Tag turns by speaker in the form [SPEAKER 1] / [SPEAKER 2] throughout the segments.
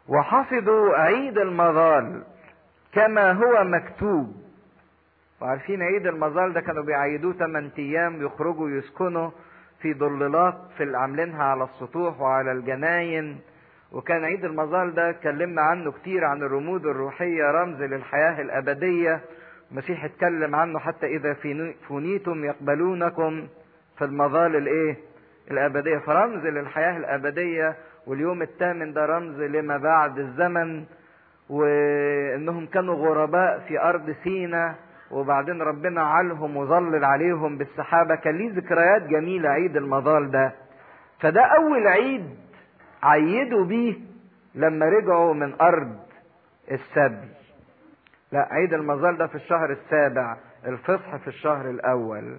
[SPEAKER 1] وحفظوا عيد المظال كما هو مكتوب وعارفين عيد المظال ده كانوا بيعيدوه 8 ايام يخرجوا يسكنوا في ضلالات في اللي عاملينها على السطوح وعلى الجناين وكان عيد المظال ده اتكلمنا عنه كتير عن الرموز الروحية رمز للحياة الأبدية المسيح اتكلم عنه حتى إذا فنيتم يقبلونكم في المظال الإيه؟ الأبدية فرمز للحياة الأبدية واليوم الثامن ده رمز لما بعد الزمن وإنهم كانوا غرباء في أرض سينا وبعدين ربنا علهم وظلل عليهم بالسحابة كان ليه ذكريات جميلة عيد المظال ده فده أول عيد عيدوا بيه لما رجعوا من أرض السبي لا عيد المظال ده في الشهر السابع الفصح في الشهر الأول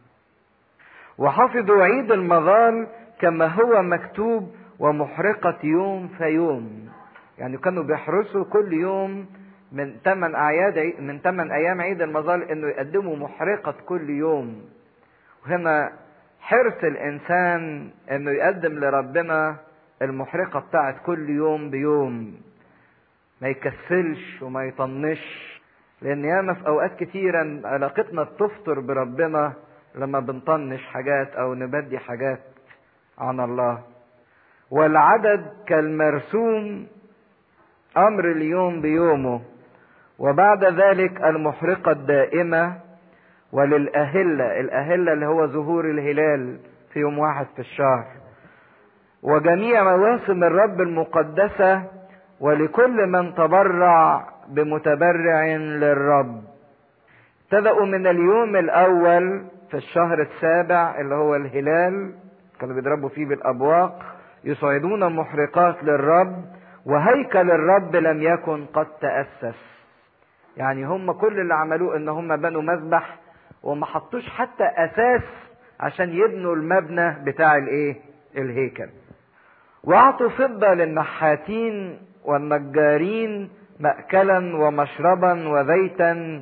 [SPEAKER 1] وحفظوا عيد المظال كما هو مكتوب ومحرقة يوم فيوم يعني كانوا بيحرسوا كل يوم من ثمان أعياد من ثمان أيام عيد المظال إنه يقدموا محرقة كل يوم وهنا حرص الإنسان إنه يقدم لربنا المحرقة بتاعت كل يوم بيوم ما يكسلش وما يطنش لأن ياما في أوقات كتيرة علاقتنا بتفطر بربنا لما بنطنش حاجات أو نبدي حاجات عن الله والعدد كالمرسوم أمر اليوم بيومه وبعد ذلك المحرقة الدائمة وللأهلة الأهلة اللي هو ظهور الهلال في يوم واحد في الشهر وجميع مواسم الرب المقدسة ولكل من تبرع بمتبرع للرب ابتدأوا من اليوم الأول في الشهر السابع اللي هو الهلال كانوا بيضربوا فيه بالأبواق يصعدون محرقات للرب وهيكل الرب لم يكن قد تأسس يعني هم كل اللي عملوه ان هم بنوا مذبح وما حطوش حتى اساس عشان يبنوا المبنى بتاع الايه الهيكل واعطوا فضة للنحاتين والنجارين مأكلا ومشربا وزيتا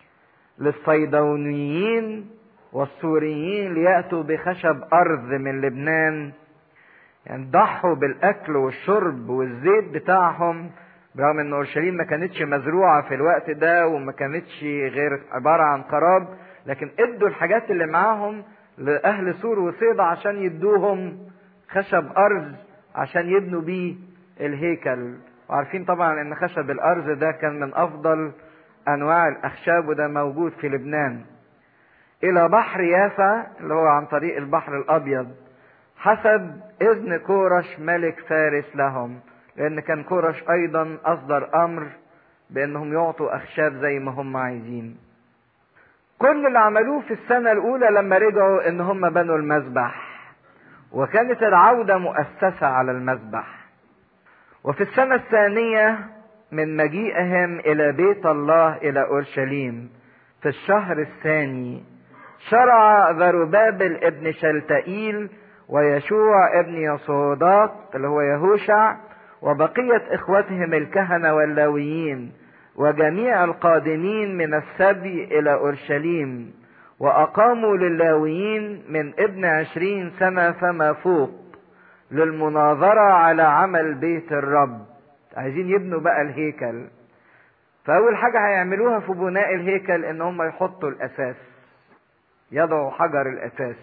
[SPEAKER 1] للصيدونيين والسوريين ليأتوا بخشب أرض من لبنان يعني ضحوا بالأكل والشرب والزيت بتاعهم برغم ان اورشليم ما كانتش مزروعه في الوقت ده وما كانتش غير عباره عن خراب لكن ادوا الحاجات اللي معاهم لاهل سور وصيدا عشان يدوهم خشب ارز عشان يبنوا بيه الهيكل وعارفين طبعا ان خشب الارز ده كان من افضل انواع الاخشاب وده موجود في لبنان الى بحر يافا اللي هو عن طريق البحر الابيض حسب اذن كورش ملك فارس لهم لان كان كورش ايضا اصدر امر بانهم يعطوا اخشاب زي ما هم عايزين كل اللي عملوه في السنة الاولى لما رجعوا ان هم بنوا المذبح وكانت العودة مؤسسة على المذبح وفي السنة الثانية من مجيئهم الى بيت الله الى اورشليم في الشهر الثاني شرع ذربابل ابن شلتائيل ويشوع ابن يصوداق اللي هو يهوشع وبقية إخوتهم الكهنة واللاويين وجميع القادمين من السبي إلى أورشليم وأقاموا للاويين من ابن عشرين سنة فما فوق للمناظرة على عمل بيت الرب عايزين يبنوا بقى الهيكل فأول حاجة هيعملوها في بناء الهيكل إن هم يحطوا الأساس يضعوا حجر الأساس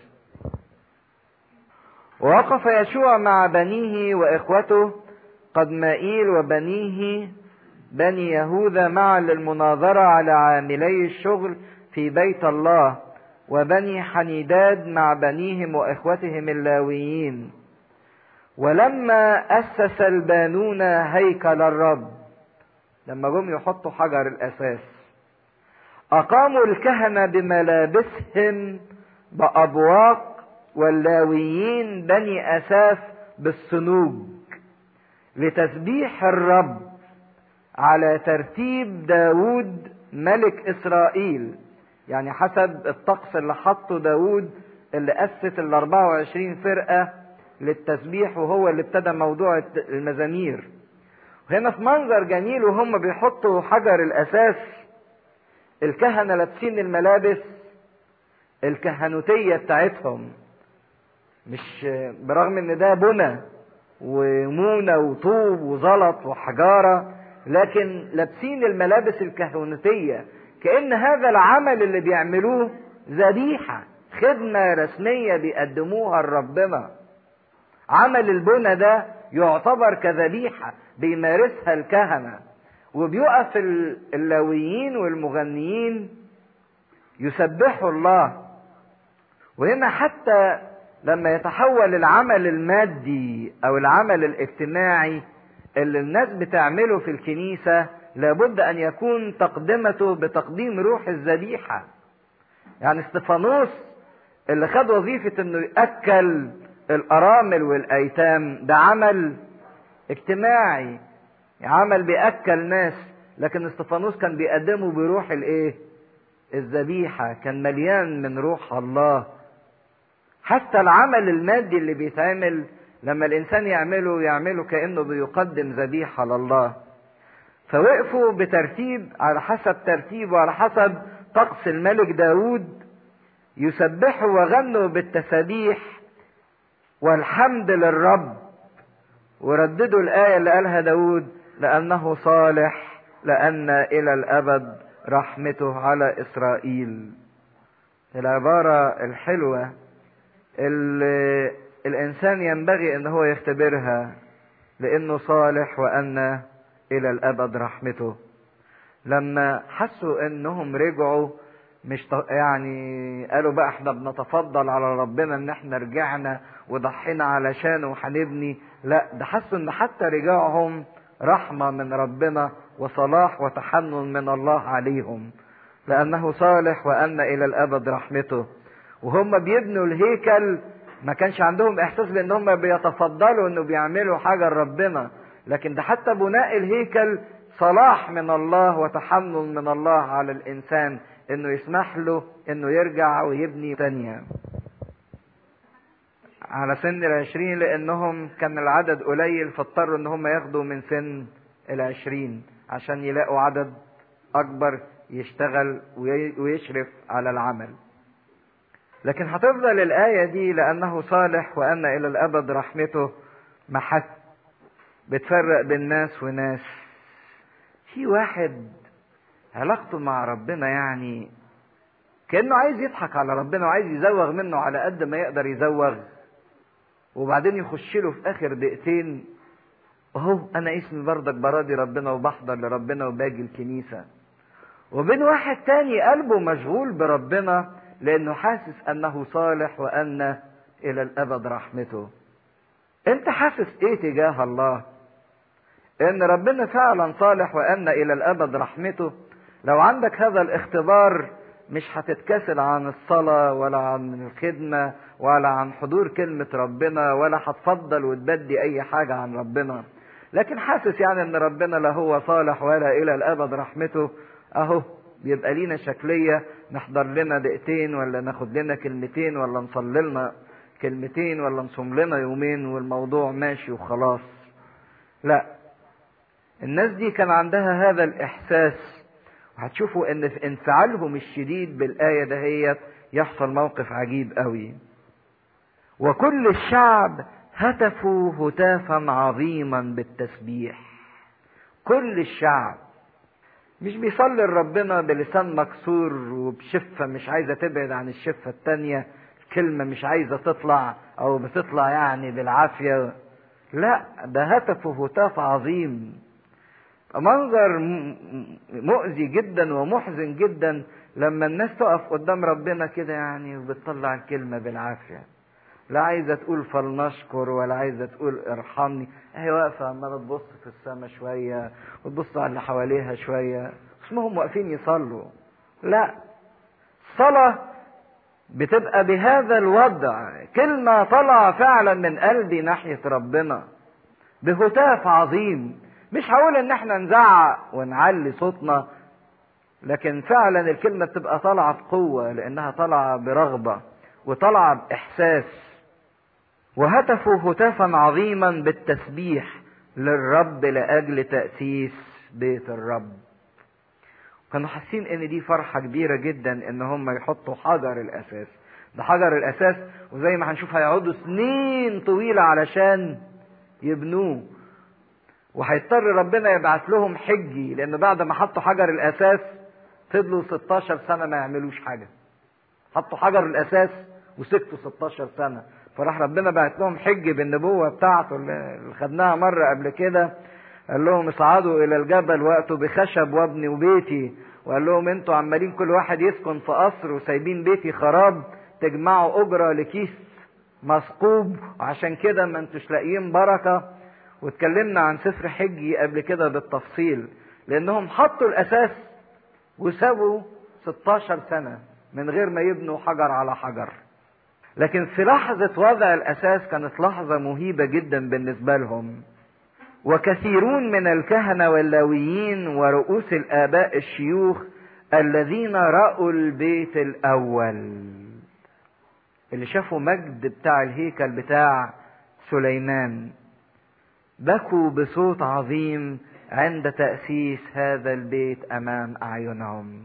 [SPEAKER 1] ووقف يشوع مع بنيه وإخوته قد مائيل وبنيه بني يهوذا معا للمناظرة على عاملي الشغل في بيت الله وبني حنيداد مع بنيهم وإخوتهم اللاويين ولما أسس البانون هيكل الرب لما جم يحطوا حجر الأساس أقاموا الكهنة بملابسهم بأبواق واللاويين بني أساف بالصنوج لتسبيح الرب على ترتيب داود ملك إسرائيل يعني حسب الطقس اللي حطه داود اللي أسس ال 24 فرقة للتسبيح وهو اللي ابتدى موضوع المزامير هنا في منظر جميل وهم بيحطوا حجر الأساس الكهنة لابسين الملابس الكهنوتية بتاعتهم مش برغم ان ده بنى ومونة وطوب وزلط وحجارة لكن لابسين الملابس الكهنوتية كأن هذا العمل اللي بيعملوه ذبيحة خدمة رسمية بيقدموها لربنا عمل البنى ده يعتبر كذبيحة بيمارسها الكهنة وبيقف اللاويين والمغنيين يسبحوا الله وهنا حتى لما يتحول العمل المادي او العمل الاجتماعي اللي الناس بتعمله في الكنيسة لابد ان يكون تقدمته بتقديم روح الذبيحة يعني استفانوس اللي خد وظيفة انه يأكل الارامل والايتام ده عمل اجتماعي عمل بيأكل ناس لكن استفانوس كان بيقدمه بروح الايه الذبيحة كان مليان من روح الله حتى العمل المادي اللي بيتعمل لما الانسان يعمله يعمله كانه بيقدم ذبيحه لله فوقفوا بترتيب على حسب ترتيب وعلى حسب طقس الملك داود يسبحوا وغنوا بالتسابيح والحمد للرب ورددوا الآية اللي قالها داود لأنه صالح لأن إلى الأبد رحمته على إسرائيل العبارة الحلوة اللي الانسان ينبغي ان هو يختبرها لانه صالح وان الى الابد رحمته لما حسوا انهم رجعوا مش يعني قالوا بقى احنا بنتفضل على ربنا ان احنا رجعنا وضحينا علشانه وهنبني لا ده حسوا ان حتى رجاعهم رحمة من ربنا وصلاح وتحنن من الله عليهم لأنه صالح وأن إلى الأبد رحمته وهم بيبنوا الهيكل ما كانش عندهم احساس بان هم بيتفضلوا انه بيعملوا حاجه لربنا لكن ده حتى بناء الهيكل صلاح من الله وتحنن من الله على الانسان انه يسمح له انه يرجع ويبني تانية على سن العشرين لانهم كان العدد قليل فاضطروا ان هم ياخدوا من سن العشرين عشان يلاقوا عدد اكبر يشتغل ويشرف على العمل لكن هتفضل الآية دي لأنه صالح وأن إلى الأبد رحمته محك بتفرق بين ناس وناس في واحد علاقته مع ربنا يعني كأنه عايز يضحك على ربنا وعايز يزوغ منه على قد ما يقدر يزوغ وبعدين يخش له في آخر دقيقتين اهو انا اسمي بردك براضي ربنا وبحضر لربنا وباجي الكنيسة وبين واحد تاني قلبه مشغول بربنا لانه حاسس انه صالح وان الى الابد رحمته انت حاسس ايه تجاه الله ان ربنا فعلا صالح وان الى الابد رحمته لو عندك هذا الاختبار مش هتتكسل عن الصلاة ولا عن الخدمة ولا عن حضور كلمة ربنا ولا هتفضل وتبدي أي حاجة عن ربنا لكن حاسس يعني إن ربنا لا هو صالح ولا إلى الأبد رحمته أهو بيبقى لينا شكلية نحضر لنا دقيقتين ولا ناخد لنا كلمتين ولا نصلي لنا كلمتين ولا نصوم لنا يومين والموضوع ماشي وخلاص لا الناس دي كان عندها هذا الإحساس وهتشوفوا ان في انفعالهم الشديد بالآية دهيت يحصل موقف عجيب قوي وكل الشعب هتفوا هتافا عظيما بالتسبيح كل الشعب مش بيصلي لربنا بلسان مكسور وبشفة مش عايزة تبعد عن الشفة التانية كلمة مش عايزة تطلع أو بتطلع يعني بالعافية لا ده هتفه هتاف عظيم منظر مؤذي جدا ومحزن جدا لما الناس تقف قدام ربنا كده يعني وبتطلع الكلمة بالعافية لا عايزة تقول فلنشكر ولا عايزة تقول ارحمني هي واقفة عمالة تبص في السماء شوية وتبص على اللي حواليها شوية اسمهم واقفين يصلوا لا الصلاة بتبقى بهذا الوضع كلمة طلع فعلا من قلبي ناحية ربنا بهتاف عظيم مش هقول ان احنا نزعق ونعلي صوتنا لكن فعلا الكلمة بتبقى طالعة بقوة لانها طالعة برغبة وطالعة باحساس وهتفوا هتافا عظيما بالتسبيح للرب لاجل تأسيس بيت الرب كانوا حاسين ان دي فرحة كبيرة جدا ان هم يحطوا حجر الاساس ده حجر الاساس وزي ما هنشوف هيقعدوا سنين طويلة علشان يبنوه وهيضطر ربنا يبعت لهم حجي لان بعد ما حطوا حجر الاساس فضلوا 16 سنه ما يعملوش حاجه حطوا حجر الاساس وسكتوا 16 سنه فراح ربنا بعت لهم حج بالنبوه بتاعته اللي خدناها مره قبل كده قال لهم اصعدوا الى الجبل واتوا بخشب وابنوا بيتي وقال لهم انتوا عمالين كل واحد يسكن في قصر وسايبين بيتي خراب تجمعوا اجره لكيس مثقوب وعشان كده ما انتوش لاقيين بركه واتكلمنا عن سفر حجي قبل كده بالتفصيل لانهم حطوا الاساس وسابوا 16 سنه من غير ما يبنوا حجر على حجر لكن في لحظه وضع الاساس كانت لحظه مهيبه جدا بالنسبه لهم وكثيرون من الكهنه واللاويين ورؤوس الاباء الشيوخ الذين راوا البيت الاول اللي شافوا مجد بتاع الهيكل بتاع سليمان بكوا بصوت عظيم عند تأسيس هذا البيت أمام أعينهم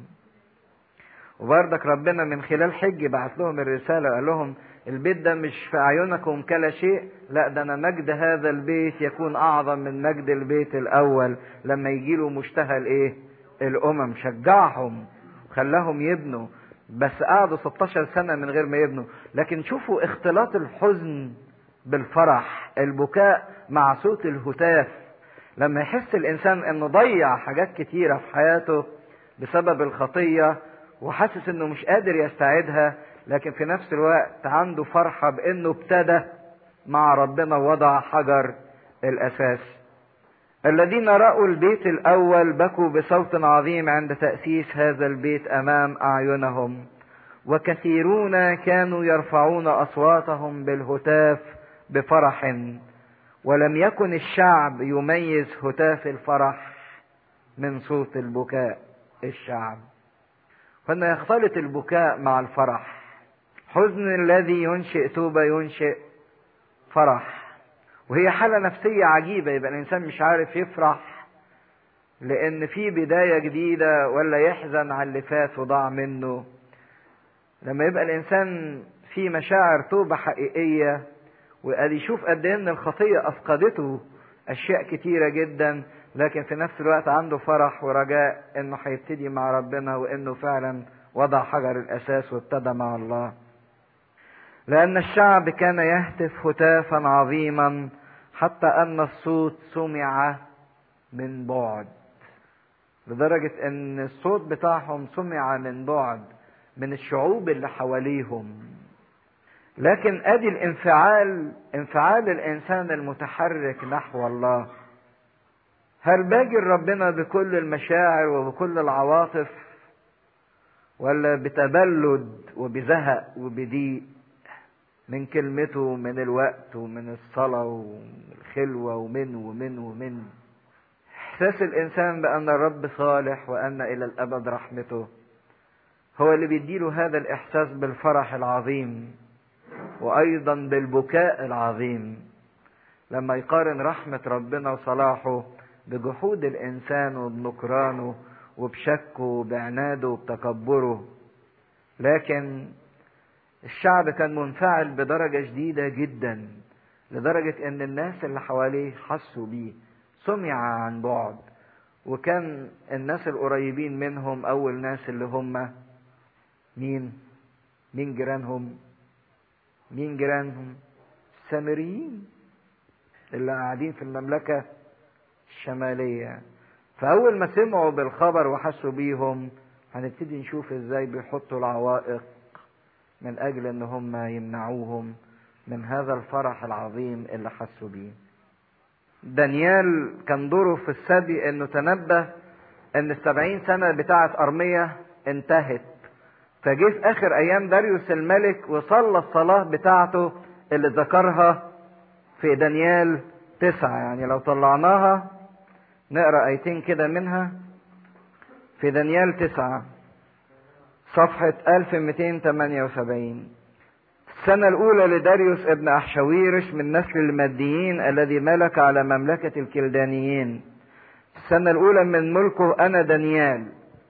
[SPEAKER 1] وبرضك ربنا من خلال حج بعت لهم الرسالة وقال لهم البيت ده مش في أعينكم كلا شيء لا ده أنا مجد هذا البيت يكون أعظم من مجد البيت الأول لما يجي له مشتهى الإيه الأمم شجعهم خلاهم يبنوا بس قعدوا 16 سنة من غير ما يبنوا لكن شوفوا اختلاط الحزن بالفرح البكاء مع صوت الهتاف لما يحس الانسان انه ضيع حاجات كتيره في حياته بسبب الخطيه وحاسس انه مش قادر يستعيدها لكن في نفس الوقت عنده فرحه بانه ابتدى مع ربنا وضع حجر الاساس الذين راوا البيت الاول بكوا بصوت عظيم عند تاسيس هذا البيت امام اعينهم وكثيرون كانوا يرفعون اصواتهم بالهتاف بفرح ولم يكن الشعب يميز هتاف الفرح من صوت البكاء الشعب فإن يختلط البكاء مع الفرح حزن الذي ينشئ توبة ينشئ فرح وهي حالة نفسية عجيبة يبقى الإنسان مش عارف يفرح لأن في بداية جديدة ولا يحزن على اللي فات وضاع منه لما يبقى الإنسان في مشاعر توبة حقيقية وقال يشوف قد ايه ان الخطيه افقدته اشياء كتيره جدا لكن في نفس الوقت عنده فرح ورجاء انه هيبتدي مع ربنا وانه فعلا وضع حجر الاساس وابتدى مع الله لان الشعب كان يهتف هتافا عظيما حتى ان الصوت سمع من بعد لدرجه ان الصوت بتاعهم سمع من بعد من الشعوب اللي حواليهم لكن ادي الانفعال انفعال الانسان المتحرك نحو الله هل باجي ربنا بكل المشاعر وبكل العواطف ولا بتبلد وبزهق وبضيق من كلمته من الوقت ومن الصلاة والخلوة ومن ومن ومن إحساس الإنسان بأن الرب صالح وأن إلى الأبد رحمته هو اللي بيديله هذا الإحساس بالفرح العظيم وايضا بالبكاء العظيم لما يقارن رحمة ربنا وصلاحه بجحود الانسان وبنكرانه وبشكه وبعناده وبتكبره لكن الشعب كان منفعل بدرجة شديدة جدا لدرجة ان الناس اللي حواليه حسوا بيه سمع عن بعد وكان الناس القريبين منهم اول ناس اللي هم مين مين جيرانهم مين جيرانهم السامريين اللي قاعدين في المملكة الشمالية فأول ما سمعوا بالخبر وحسوا بيهم هنبتدي نشوف ازاي بيحطوا العوائق من أجل إن هم يمنعوهم من هذا الفرح العظيم اللي حسوا بيه. دانيال كان دوره في السبي إنه تنبه إن السبعين سنة بتاعة أرمية انتهت فجه في اخر ايام داريوس الملك وصلى الصلاة بتاعته اللي ذكرها في دانيال تسعة يعني لو طلعناها نقرا ايتين كده منها في دانيال تسعة صفحة 1278 السنة الأولى لداريوس ابن أحشويرش من نسل الماديين الذي ملك على مملكة الكلدانيين السنة الأولى من ملكه أنا دانيال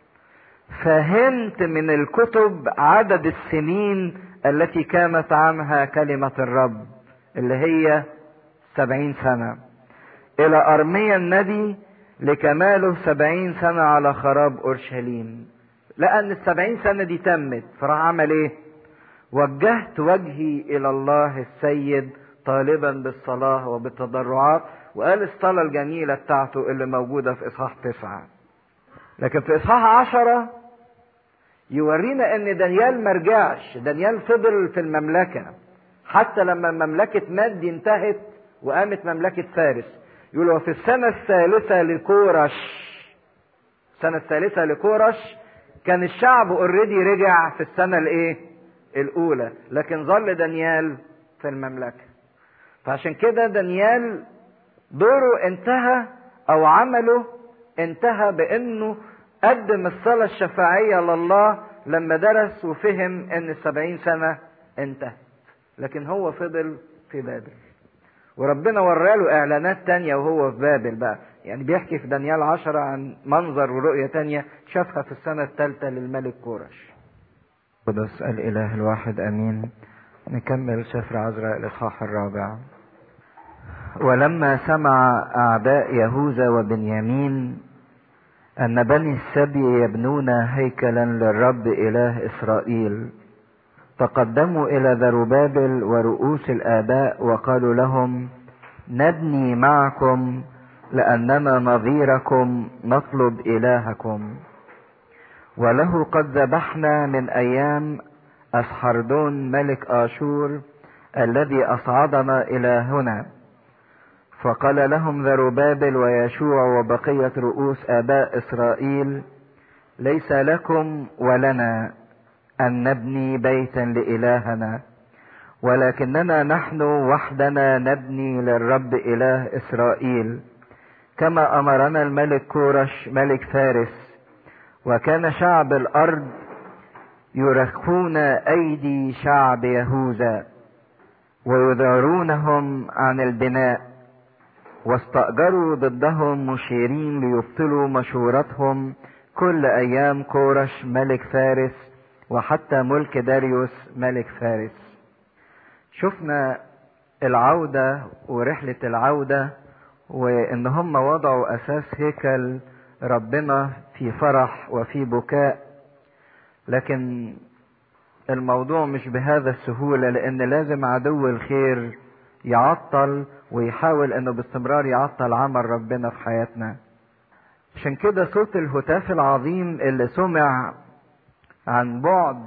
[SPEAKER 1] فهمت من الكتب عدد السنين التي كانت عنها كلمة الرب اللي هي سبعين سنة إلى أرميا النبي لكماله سبعين سنة على خراب أورشليم لأن السبعين سنة دي تمت فراح عمل إيه؟ وجهت وجهي إلى الله السيد طالبا بالصلاة وبالتضرعات وقال الصلاة الجميلة بتاعته اللي موجودة في إصحاح تسعة لكن في إصحاح عشرة يورينا ان دانيال مرجعش دانيال فضل في المملكة حتى لما مملكة ماد انتهت وقامت مملكة فارس يقول وفي السنة الثالثة لكورش السنة الثالثة لكورش كان الشعب اوريدي رجع في السنة الايه الاولى لكن ظل دانيال في المملكة فعشان كده دانيال دوره انتهى او عمله انتهى بانه قدم الصلاة الشفاعية لله لما درس وفهم ان السبعين سنة انتهت لكن هو فضل في بابل وربنا وراله اعلانات تانية وهو في بابل بقى يعني بيحكي في دانيال عشرة عن منظر ورؤية تانية شافها في السنة الثالثة للملك كورش قدس الإله الواحد أمين نكمل سفر عزراء الإصحاح الرابع ولما سمع أعداء يهوذا وبنيامين أن بني السبي يبنون هيكلا للرب إله إسرائيل تقدموا إلى ذربابل ورؤوس الآباء وقالوا لهم نبني معكم لأننا نظيركم نطلب إلهكم وله قد ذبحنا من أيام أسحردون ملك آشور الذي أصعدنا إلى هنا فقال لهم ذربابل ويشوع وبقية رؤوس آباء إسرائيل ليس لكم ولنا أن نبني بيتا لإلهنا ولكننا نحن وحدنا نبني للرب إله إسرائيل كما أمرنا الملك كورش ملك فارس وكان شعب الأرض يرخون أيدي شعب يهوذا ويذعرونهم عن البناء واستأجروا ضدهم مشيرين ليبطلوا مشورتهم كل أيام كورش ملك فارس وحتى ملك داريوس ملك فارس شفنا العودة ورحلة العودة وإن هم وضعوا أساس هيكل ربنا في فرح وفي بكاء لكن الموضوع مش بهذا السهولة لأن لازم عدو الخير يعطل ويحاول انه باستمرار يعطل عمل ربنا في حياتنا عشان كده صوت الهتاف العظيم اللي سمع عن بعد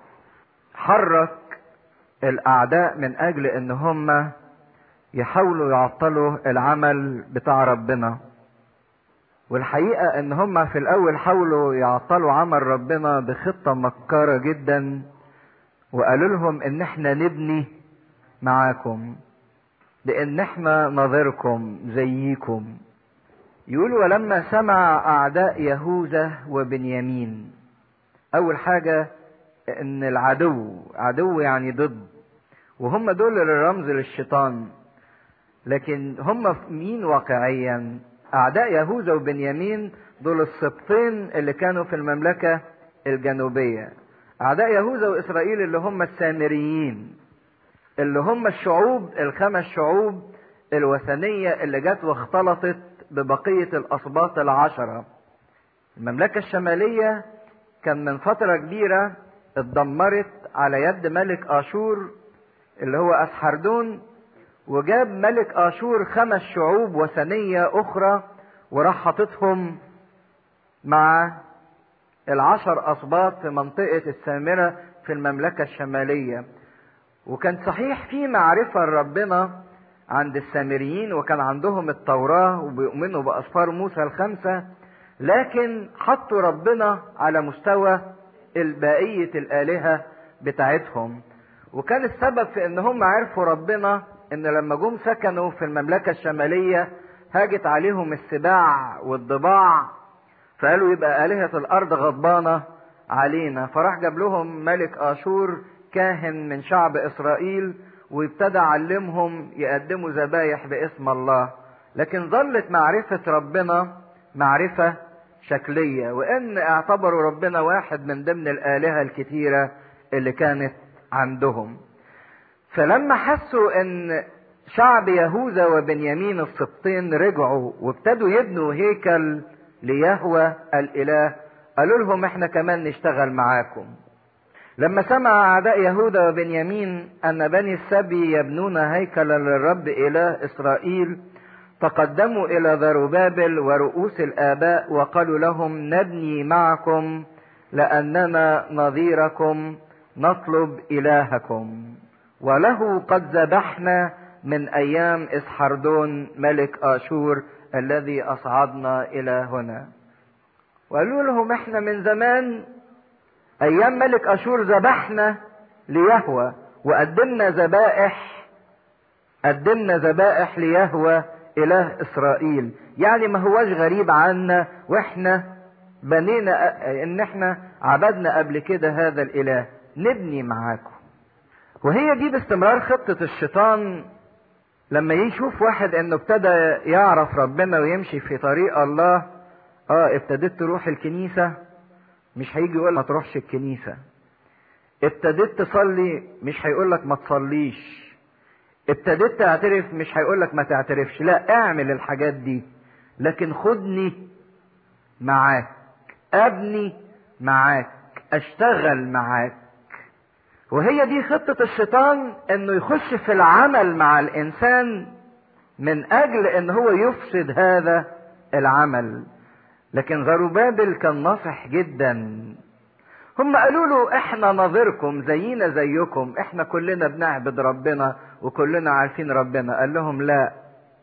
[SPEAKER 1] حرك الاعداء من اجل ان هم يحاولوا يعطلوا العمل بتاع ربنا والحقيقة ان هم في الاول حاولوا يعطلوا عمل ربنا بخطة مكارة جدا وقالوا لهم ان احنا نبني معاكم لان احنا نظركم زيكم يقول ولما سمع اعداء يهوذا وبنيامين اول حاجة ان العدو عدو يعني ضد وهم دول الرمز للشيطان لكن هم مين واقعيا اعداء يهوذا وبنيامين دول السبطين اللي كانوا في المملكة الجنوبية اعداء يهوذا واسرائيل اللي هم السامريين اللي هم الشعوب الخمس شعوب الوثنية اللي جت واختلطت ببقية الأسباط العشرة المملكة الشمالية كان من فترة كبيرة اتدمرت على يد ملك آشور اللي هو أسحردون وجاب ملك آشور خمس شعوب وثنية أخرى وراح حاططهم مع العشر أسباط في منطقة السامرة في المملكة الشمالية وكان صحيح في معرفة لربنا عند السامريين وكان عندهم التوراة وبيؤمنوا بأسفار موسى الخمسة لكن حطوا ربنا على مستوى البقية الآلهة بتاعتهم وكان السبب في ان هم عرفوا ربنا ان لما جم سكنوا في المملكة الشمالية هاجت عليهم السباع والضباع فقالوا يبقى آلهة الأرض غضبانة علينا فراح جاب لهم ملك آشور كاهن من شعب إسرائيل وابتدى علمهم يقدموا ذبايح باسم الله لكن ظلت معرفة ربنا معرفة شكلية وإن اعتبروا ربنا واحد من ضمن الآلهة الكتيرة اللي كانت عندهم فلما حسوا إن شعب يهوذا وبنيامين السبطين رجعوا وابتدوا يبنوا هيكل ليهوى الاله قالوا لهم احنا كمان نشتغل معاكم لما سمع اعداء يهوذا وبنيامين ان بني السبي يبنون هيكلا للرب اله اسرائيل تقدموا الى ذروبابل ورؤوس الاباء وقالوا لهم نبني معكم لاننا نظيركم نطلب الهكم وله قد ذبحنا من ايام اسحردون ملك اشور الذي اصعدنا الى هنا وقالوا لهم احنا من زمان ايام ملك اشور ذبحنا ليهوى وقدمنا ذبائح قدمنا ذبائح ليهوى اله اسرائيل يعني ما هوش غريب عنا واحنا بنينا ان احنا عبدنا قبل كده هذا الاله نبني معاكم وهي دي باستمرار خطة الشيطان لما يشوف واحد انه ابتدى يعرف ربنا ويمشي في طريق الله اه ابتديت تروح الكنيسة مش هيجي يقول ما تروحش الكنيسة ابتديت تصلي مش هيقول لك ما تصليش ابتديت تعترف مش هيقول لك ما تعترفش لا اعمل الحاجات دي لكن خدني معاك ابني معاك اشتغل معاك وهي دي خطة الشيطان انه يخش في العمل مع الانسان من اجل ان هو يفسد هذا العمل لكن زروبابل كان ناصح جدا هم قالوا له احنا نظيركم زينا زيكم احنا كلنا بنعبد ربنا وكلنا عارفين ربنا قال لهم لا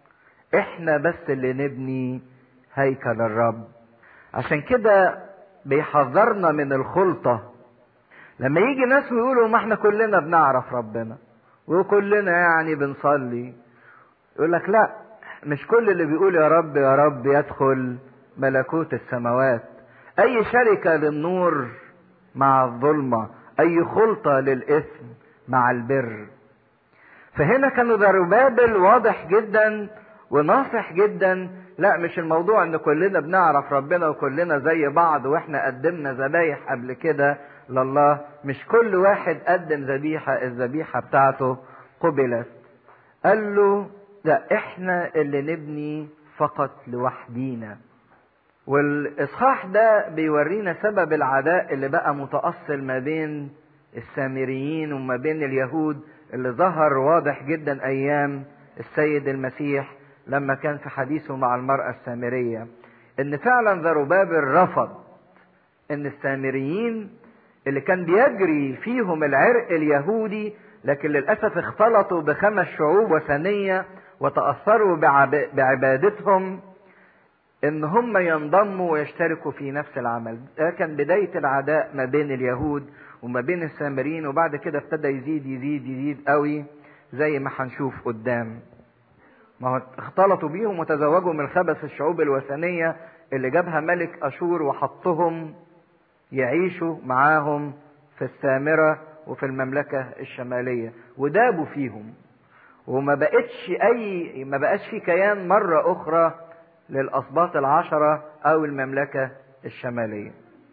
[SPEAKER 1] احنا بس اللي نبني هيكل الرب عشان كده بيحذرنا من الخلطة لما يجي ناس ويقولوا ما احنا كلنا بنعرف ربنا وكلنا يعني بنصلي يقول لك لا مش كل اللي بيقول يا رب يا رب يدخل ملكوت السماوات اي شركة للنور مع الظلمة اي خلطة للاثم مع البر فهنا كانوا زربابل واضح جدا وناصح جدا لا مش الموضوع ان كلنا بنعرف ربنا وكلنا زي بعض واحنا قدمنا ذبايح قبل كده لله مش كل واحد قدم ذبيحة الذبيحة بتاعته قبلت قال له لا احنا اللي نبني فقط لوحدينا والاصحاح ده بيورينا سبب العداء اللي بقى متأصل ما بين السامريين وما بين اليهود اللي ظهر واضح جدا ايام السيد المسيح لما كان في حديثه مع المرأة السامرية ان فعلا زروبابل رفض ان السامريين اللي كان بيجري فيهم العرق اليهودي لكن للأسف اختلطوا بخمس شعوب وثنية وتأثروا بعبادتهم ان هم ينضموا ويشتركوا في نفس العمل ده كان بداية العداء ما بين اليهود وما بين السامريين وبعد كده ابتدى يزيد يزيد يزيد قوي زي ما هنشوف قدام ما هو اختلطوا بيهم وتزوجوا من خبث الشعوب الوثنية اللي جابها ملك أشور وحطهم يعيشوا معاهم في السامرة وفي المملكة الشمالية ودابوا فيهم وما بقتش أي ما بقاش في كيان مرة أخرى للأسباط العشرة أو المملكة الشمالية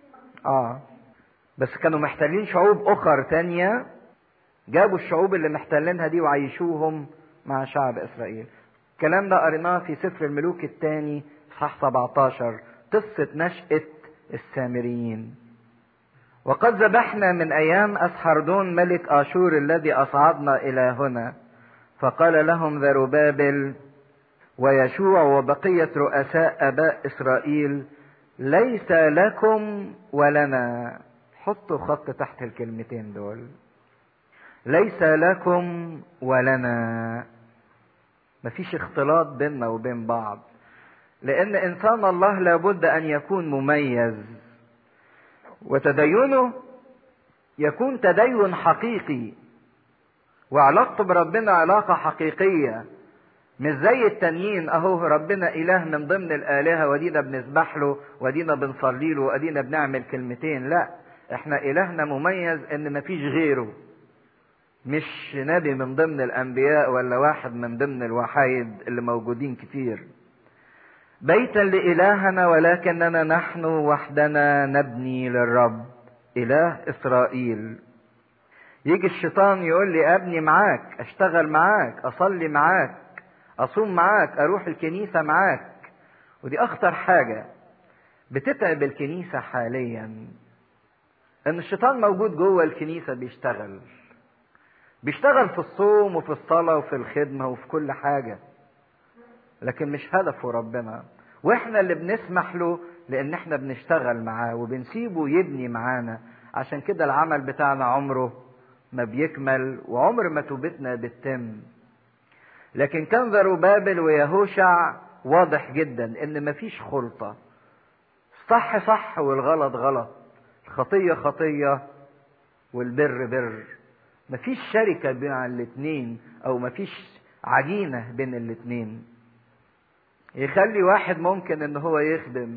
[SPEAKER 1] آه بس كانوا محتلين شعوب أخر تانية جابوا الشعوب اللي محتلينها دي وعيشوهم مع شعب إسرائيل الكلام ده قريناه في سفر الملوك الثاني صح 17 قصة نشأة السامريين وقد ذبحنا من أيام أسحردون ملك آشور الذي أصعدنا إلى هنا فقال لهم ذربابل ويشوع وبقية رؤساء أباء إسرائيل ليس لكم ولنا حطوا خط تحت الكلمتين دول ليس لكم ولنا مفيش اختلاط بيننا وبين بعض لان انسان الله لابد ان يكون مميز وتدينه يكون تدين حقيقي وعلاقته بربنا علاقة حقيقية مش زي التانيين اهو ربنا اله من ضمن الالهة ودينا بنسبح له ودينا بنصلي له ودينا بنعمل كلمتين لا احنا الهنا مميز ان مفيش غيره مش نبي من ضمن الانبياء ولا واحد من ضمن الوحايد اللي موجودين كتير بيتا لالهنا ولكننا نحن وحدنا نبني للرب اله اسرائيل يجي الشيطان يقول لي ابني معاك اشتغل معاك اصلي معاك اصوم معاك اروح الكنيسه معاك ودي اخطر حاجه بتتعب الكنيسه حاليا ان الشيطان موجود جوه الكنيسه بيشتغل بيشتغل في الصوم وفي الصلاه وفي الخدمه وفي كل حاجه لكن مش هدفه ربنا واحنا اللي بنسمح له لان احنا بنشتغل معاه وبنسيبه يبني معانا عشان كده العمل بتاعنا عمره ما بيكمل وعمر ما توبتنا بتتم لكن كان ذروبابل ويهوشع واضح جدا ان مفيش خلطة صح صح والغلط غلط الخطية خطية والبر بر مفيش شركة بين الاتنين او مفيش عجينة بين الاتنين يخلي واحد ممكن ان هو يخدم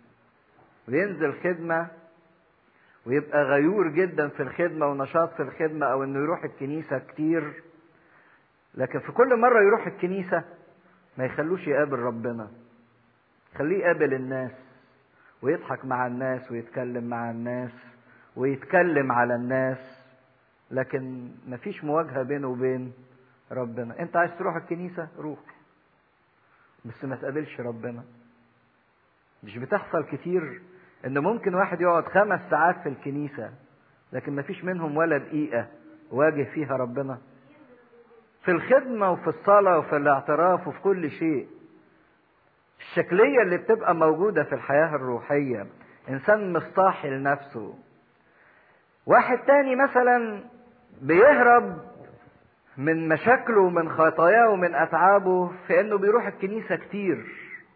[SPEAKER 1] وينزل خدمة ويبقى غيور جدا في الخدمة ونشاط في الخدمة او انه يروح الكنيسة كتير لكن في كل مرة يروح الكنيسة ما يخلوش يقابل ربنا خليه يقابل الناس ويضحك مع الناس ويتكلم مع الناس ويتكلم على الناس لكن مفيش مواجهة بينه وبين ربنا انت عايز تروح الكنيسة روح بس ما تقابلش ربنا مش بتحصل كتير ان ممكن واحد يقعد خمس ساعات في الكنيسة لكن ما فيش منهم ولا دقيقة واجه فيها ربنا في الخدمة وفي الصلاة وفي الاعتراف وفي كل شيء الشكلية اللي بتبقى موجودة في الحياة الروحية إنسان مصطاحي لنفسه واحد تاني مثلا بيهرب من مشاكله ومن خطاياه ومن أتعابه في إنه بيروح الكنيسة كتير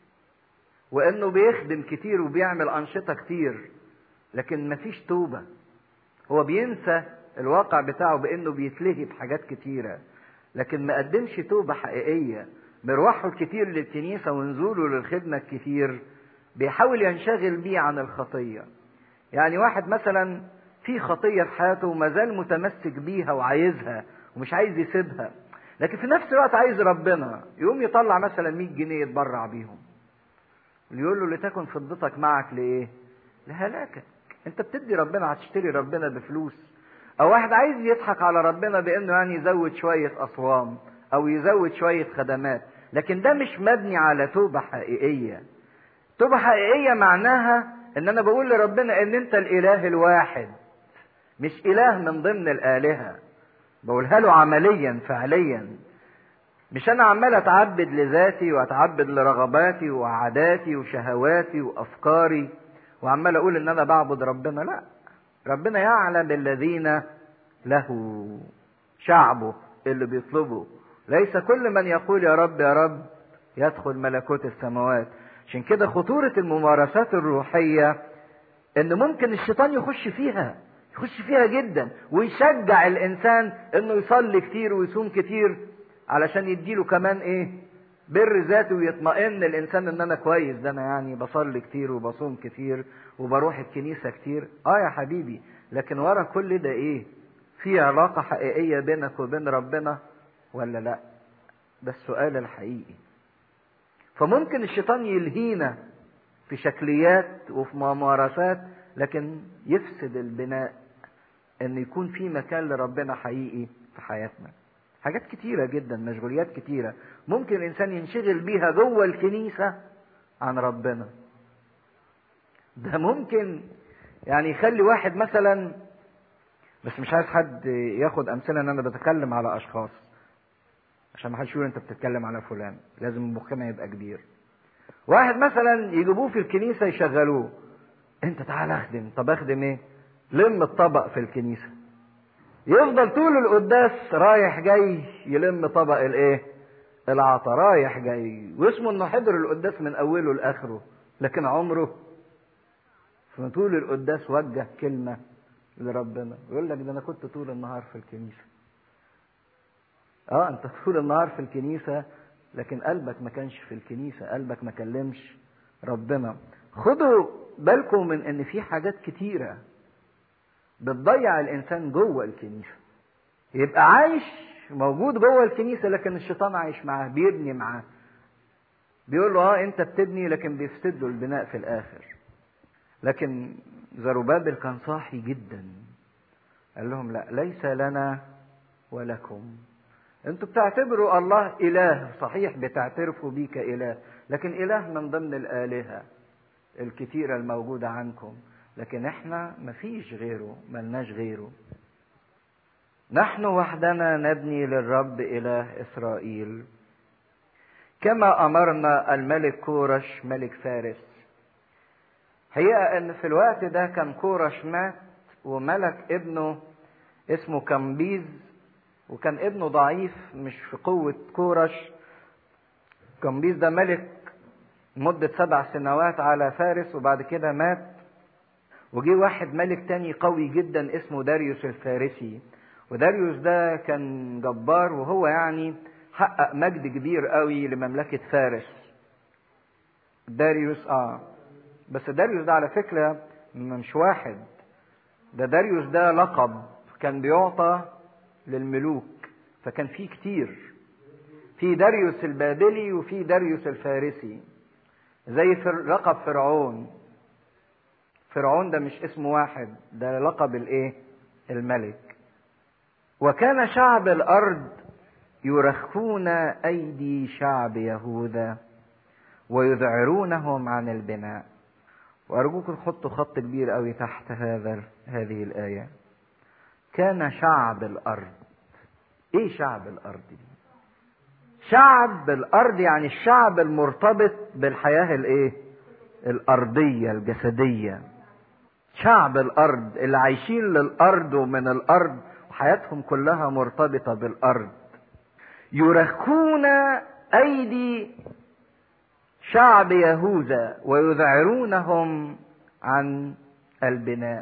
[SPEAKER 1] وإنه بيخدم كتير وبيعمل أنشطة كتير لكن مفيش توبة هو بينسى الواقع بتاعه بإنه بيتلهي بحاجات كتيرة لكن ما قدمش توبة حقيقية مروحه الكتير للكنيسة ونزوله للخدمة الكتير بيحاول ينشغل بيه عن الخطية يعني واحد مثلا في خطية في حياته وما زال متمسك بيها وعايزها ومش عايز يسيبها لكن في نفس الوقت عايز ربنا يقوم يطلع مثلا 100 جنيه يتبرع بيهم يقول له لتكن فضتك معك لايه لهلاكك انت بتدي ربنا هتشتري ربنا بفلوس او واحد عايز يضحك على ربنا بانه يعني يزود شوية اصوام او يزود شوية خدمات لكن ده مش مبني على توبة حقيقية توبة حقيقية معناها ان انا بقول لربنا ان انت الاله الواحد مش اله من ضمن الالهة بقولها له عمليا فعليا مش انا عمال اتعبد لذاتي واتعبد لرغباتي وعاداتي وشهواتي وافكاري وعمال اقول ان انا بعبد ربنا لا ربنا يعلم الذين له شعبه اللي بيطلبه ليس كل من يقول يا رب يا رب يدخل ملكوت السماوات عشان كده خطورة الممارسات الروحية ان ممكن الشيطان يخش فيها يخش فيها جدا ويشجع الانسان انه يصلي كتير ويصوم كتير علشان يديله كمان ايه بر ذاتي ويطمئن الانسان ان انا كويس ده انا يعني بصلي كتير وبصوم كتير وبروح الكنيسة كتير اه يا حبيبي لكن ورا كل ده ايه في علاقة حقيقية بينك وبين ربنا ولا لا ده السؤال الحقيقي فممكن الشيطان يلهينا في شكليات وفي ممارسات لكن يفسد البناء ان يكون في مكان لربنا حقيقي في حياتنا حاجات كتيرة جدا مشغوليات كتيرة ممكن الإنسان ينشغل بيها جوه الكنيسة عن ربنا ده ممكن يعني يخلي واحد مثلا بس مش عايز حد ياخد أمثلة إن أنا بتكلم على أشخاص عشان ما حدش يقول أنت بتتكلم على فلان لازم مخنا يبقى كبير واحد مثلا يجيبوه في الكنيسة يشغلوه أنت تعال أخدم طب أخدم إيه؟ لم الطبق في الكنيسة يفضل طول القداس رايح جاي يلم طبق الايه العطا رايح جاي واسمه انه حضر القداس من اوله لاخره لكن عمره في طول القداس وجه كلمة لربنا يقول لك ده انا كنت طول النهار في الكنيسة اه انت طول النهار في الكنيسة لكن قلبك ما كانش في الكنيسة قلبك ما كلمش ربنا خدوا بالكم من ان في حاجات كتيره بتضيع الانسان جوه الكنيسه يبقى عايش موجود جوه الكنيسه لكن الشيطان عايش معاه بيبني معاه بيقول له اه انت بتبني لكن بيفسد له البناء في الاخر لكن زروبابل كان صاحي جدا قال لهم لا ليس لنا ولكم انتوا بتعتبروا الله اله صحيح بتعترفوا بيه كاله لكن اله من ضمن الالهه الكتيره الموجوده عنكم لكن احنا مفيش غيره ملناش غيره نحن وحدنا نبني للرب اله اسرائيل كما امرنا الملك كورش ملك فارس حقيقه ان في الوقت ده كان كورش مات وملك ابنه اسمه كمبيز وكان ابنه ضعيف مش في قوة كورش كمبيز ده ملك مدة سبع سنوات على فارس وبعد كده مات وجي واحد ملك تاني قوي جدا اسمه داريوس الفارسي وداريوس ده كان جبار وهو يعني حقق مجد كبير قوي لمملكة فارس داريوس اه بس داريوس ده على فكرة مش واحد ده داريوس ده لقب كان بيعطى للملوك فكان في كتير في داريوس البابلي وفي داريوس الفارسي زي لقب فرعون فرعون ده مش اسم واحد ده لقب الايه الملك وكان شعب الارض يرخون ايدي شعب يهوذا ويذعرونهم عن البناء وارجوكم تحطوا خط كبير قوي تحت هذا هذه الايه كان شعب الارض ايه شعب الارض دي شعب الارض يعني الشعب المرتبط بالحياه الايه الارضيه الجسديه شعب الارض اللي عايشين للارض ومن الارض وحياتهم كلها مرتبطه بالارض يرخون ايدي شعب يهوذا ويذعرونهم عن البناء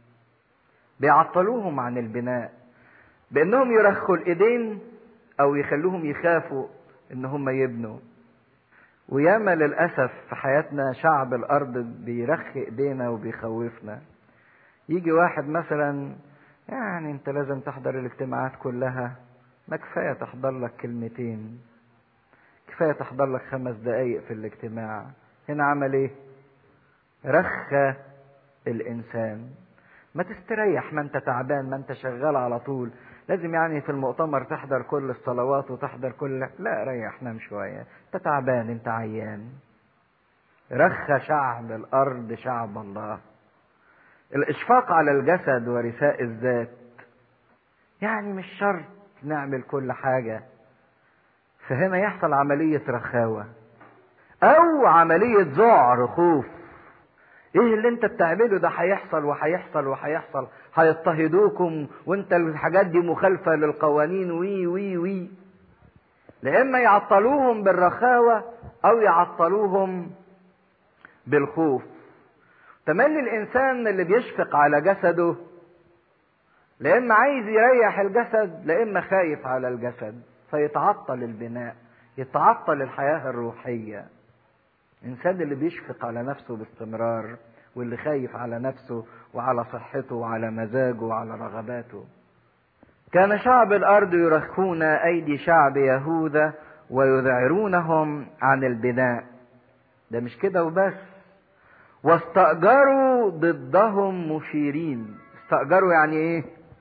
[SPEAKER 1] بيعطلوهم عن البناء بانهم يرخوا الايدين او يخلوهم يخافوا ان هم يبنوا وياما للاسف في حياتنا شعب الارض بيرخي ايدينا وبيخوفنا يجي واحد مثلا يعني انت لازم تحضر الاجتماعات كلها ما كفايه تحضر لك كلمتين كفايه تحضر لك خمس دقايق في الاجتماع هنا عمل ايه رخى الانسان ما تستريح ما انت تعبان ما انت شغال على طول لازم يعني في المؤتمر تحضر كل الصلوات وتحضر كل لا ريح نام شوية انت تعبان انت عيان رخى شعب الارض شعب الله الاشفاق على الجسد ورثاء الذات يعني مش شرط نعمل كل حاجة فهنا يحصل عملية رخاوة او عملية ذعر خوف ايه اللي انت بتعمله ده هيحصل وهيحصل وهيحصل هيضطهدوكم وانت الحاجات دي مخالفه للقوانين وي وي وي لاما يعطلوهم بالرخاوه او يعطلوهم بالخوف تملي الانسان اللي بيشفق على جسده لاما عايز يريح الجسد لاما خايف على الجسد فيتعطل البناء يتعطل الحياه الروحيه الانسان اللي بيشفق على نفسه باستمرار واللي خايف على نفسه وعلى صحته وعلى مزاجه وعلى رغباته كان شعب الارض يرخون ايدي شعب يهوذا ويذعرونهم عن البناء ده مش كده وبس واستأجروا ضدهم مشيرين استأجروا يعني ايه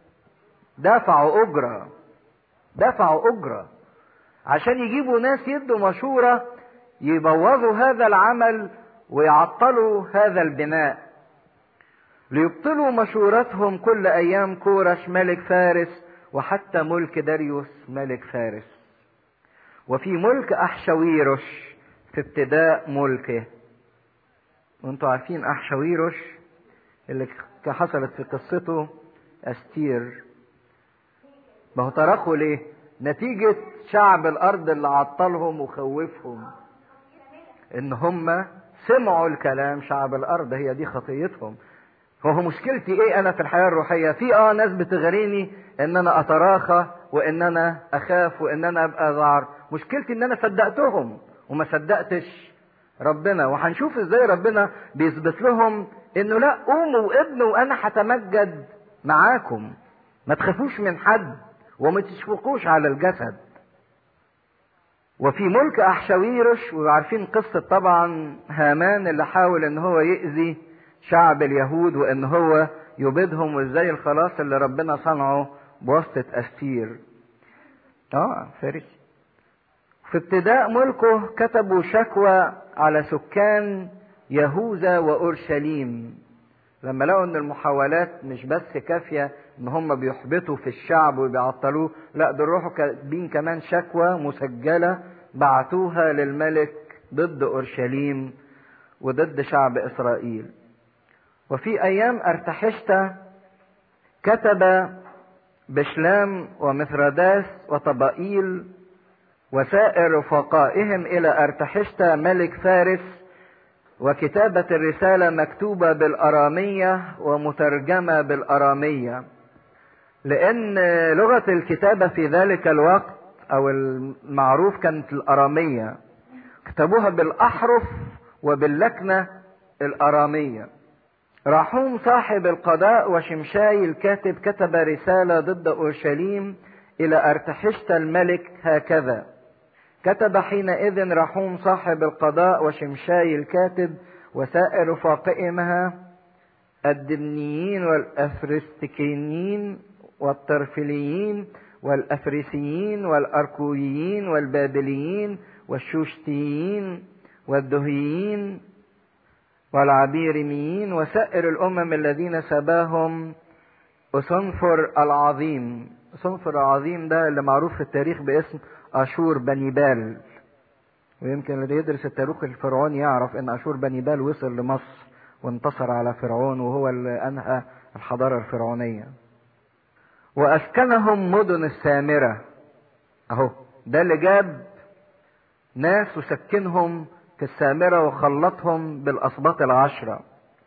[SPEAKER 1] دفعوا أجرة دفعوا أجرة عشان يجيبوا ناس يدوا مشورة يبوظوا هذا العمل ويعطلوا هذا البناء ليبطلوا مشورتهم كل ايام كورش ملك فارس وحتى ملك داريوس ملك فارس وفي ملك احشويرش في ابتداء ملكه وانتوا عارفين احشويرش اللي حصلت في قصته استير ما هو تركوا ليه نتيجة شعب الارض اللي عطلهم وخوفهم ان هم سمعوا الكلام شعب الارض هي دي خطيتهم فهو مشكلتي ايه انا في الحياه الروحيه في اه ناس بتغريني ان انا اتراخى وان انا اخاف وان انا ابقى ذعر مشكلتي ان انا صدقتهم وما صدقتش ربنا وهنشوف ازاي ربنا بيثبت لهم انه لا قوموا وابنوا وانا هتمجد معاكم ما تخافوش من حد وما تشفقوش على الجسد وفي ملك احشاويرش وعارفين قصة طبعا هامان اللي حاول ان هو يأذي شعب اليهود وان هو يبيدهم وازاي الخلاص اللي ربنا صنعه بواسطة أستير اه فارسي في ابتداء ملكه كتبوا شكوى على سكان يهوذا وأورشليم لما لقوا ان المحاولات مش بس كافية ان هم بيحبطوا في الشعب وبيعطلوه لا دول روحوا كاتبين كمان شكوى مسجلة بعتوها للملك ضد اورشليم وضد شعب اسرائيل وفي ايام ارتحشتا كتب بشلام ومثرداس وطبائيل وسائر رفقائهم الى ارتحشتا ملك فارس وكتابة الرسالة مكتوبة بالأرامية ومترجمة بالأرامية لأن لغة الكتابة في ذلك الوقت أو المعروف كانت الأرامية كتبوها بالأحرف وباللكنة الأرامية راحوم صاحب القضاء وشمشاي الكاتب كتب رسالة ضد أورشليم إلى أرتحشت الملك هكذا كتب حينئذ رحوم صاحب القضاء وشمشاي الكاتب وسائر رفاقئمها الدبنيين والأفرستكينيين والطرفليين والأفريسيين والأركويين والبابليين والشوشتيين والدهيين والعبيرميين وسائر الأمم الذين سباهم أسنفر العظيم أسنفر العظيم ده اللي معروف في التاريخ باسم أشور بنيبال ويمكن اللي يدرس التاريخ الفرعوني يعرف ان أشور بنيبال وصل لمصر وانتصر على فرعون وهو اللي أنهى الحضارة الفرعونية وأسكنهم مدن السامرة أهو ده اللي جاب ناس وسكنهم في السامرة وخلطهم بالأسباط العشرة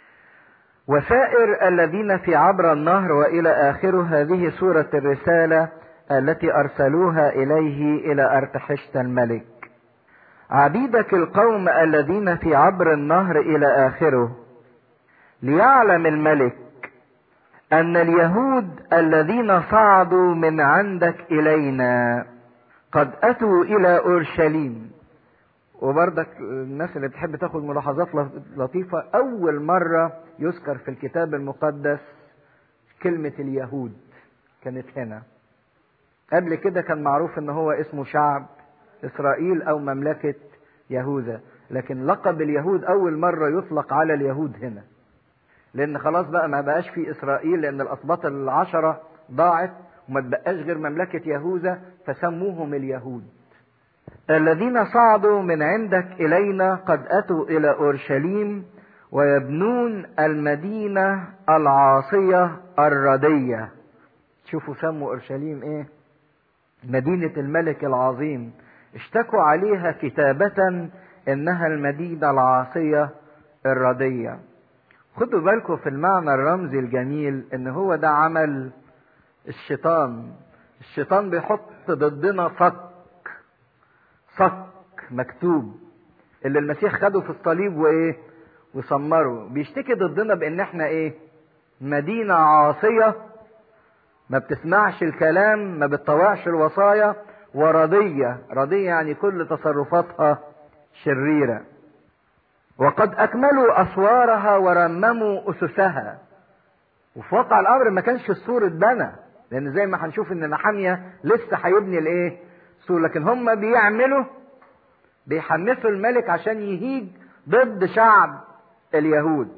[SPEAKER 1] وسائر الذين في عبر النهر وإلى آخره هذه سورة الرسالة التي أرسلوها إليه إلى أرتحشت الملك عبيدك القوم الذين في عبر النهر إلى آخره ليعلم الملك أن اليهود الذين صعدوا من عندك إلينا قد أتوا إلى أورشليم وبرضك الناس اللي بتحب تاخد ملاحظات لطيفة أول مرة يذكر في الكتاب المقدس كلمة اليهود كانت هنا قبل كده كان معروف ان هو اسمه شعب اسرائيل او مملكة يهوذا لكن لقب اليهود اول مرة يطلق على اليهود هنا لان خلاص بقى ما بقاش في اسرائيل لان الاسباط العشرة ضاعت وما تبقاش غير مملكة يهوذا فسموهم اليهود الذين صعدوا من عندك الينا قد اتوا الى اورشليم ويبنون المدينة العاصية الردية شوفوا سموا اورشليم ايه مدينة الملك العظيم اشتكوا عليها كتابة انها المدينة العاصية الردية خدوا بالكم في المعنى الرمزي الجميل ان هو ده عمل الشيطان الشيطان بيحط ضدنا صك صك مكتوب اللي المسيح خده في الصليب وايه وسمره بيشتكي ضدنا بان احنا ايه مدينة عاصية ما بتسمعش الكلام ما بتطوعش الوصايا ورضية رضية يعني كل تصرفاتها شريرة وقد أكملوا أسوارها ورمموا أسسها وفي واقع الأمر ما كانش السور اتبنى لأن زي ما هنشوف إن نحامية لسه هيبني الإيه؟ سور لكن هم بيعملوا بيحمسوا الملك عشان يهيج ضد شعب اليهود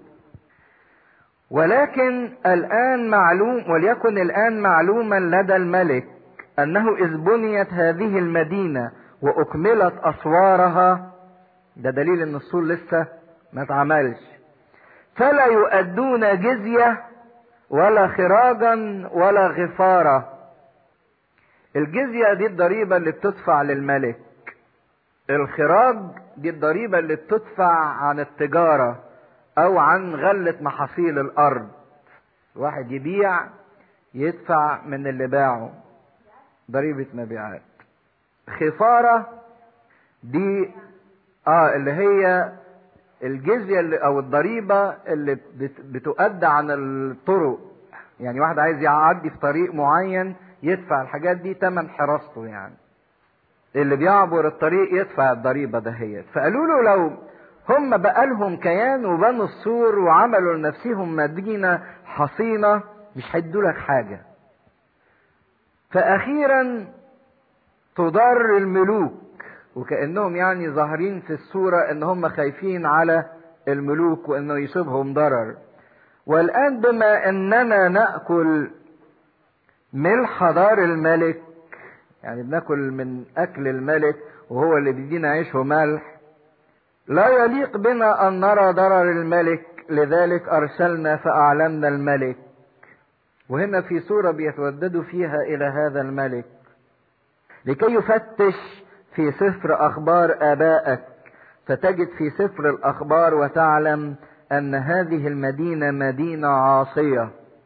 [SPEAKER 1] ولكن الآن معلوم وليكن الآن معلوما لدى الملك أنه إذ بنيت هذه المدينة وأكملت أسوارها ده دليل إن السور لسه ما اتعملش فلا يؤدون جزية ولا خراجا ولا غفارة الجزية دي الضريبة اللي بتدفع للملك الخراج دي الضريبة اللي بتدفع عن التجارة او عن غلة محاصيل الارض واحد يبيع يدفع من اللي باعه ضريبة مبيعات خفارة دي اه اللي هي الجزية اللي او الضريبة اللي بتؤدى عن الطرق يعني واحد عايز يعدي في طريق معين يدفع الحاجات دي تمن حراسته يعني اللي بيعبر الطريق يدفع الضريبة دهيت فقالوا له لو هم بقى لهم كيان وبنوا السور وعملوا لنفسهم مدينة حصينة مش هيدوا لك حاجة فأخيرا تضر الملوك وكأنهم يعني ظاهرين في الصورة ان هم خايفين على الملوك وانه يصيبهم ضرر والآن بما اننا نأكل ملح دار الملك يعني بناكل من اكل الملك وهو اللي بيدينا عيش وملح لا يليق بنا ان نرى ضرر الملك لذلك ارسلنا فاعلمنا الملك وهنا في صورة بيتوددوا فيها الى هذا الملك لكي يفتش في سفر اخبار ابائك فتجد في سفر الاخبار وتعلم ان هذه المدينة مدينة عاصية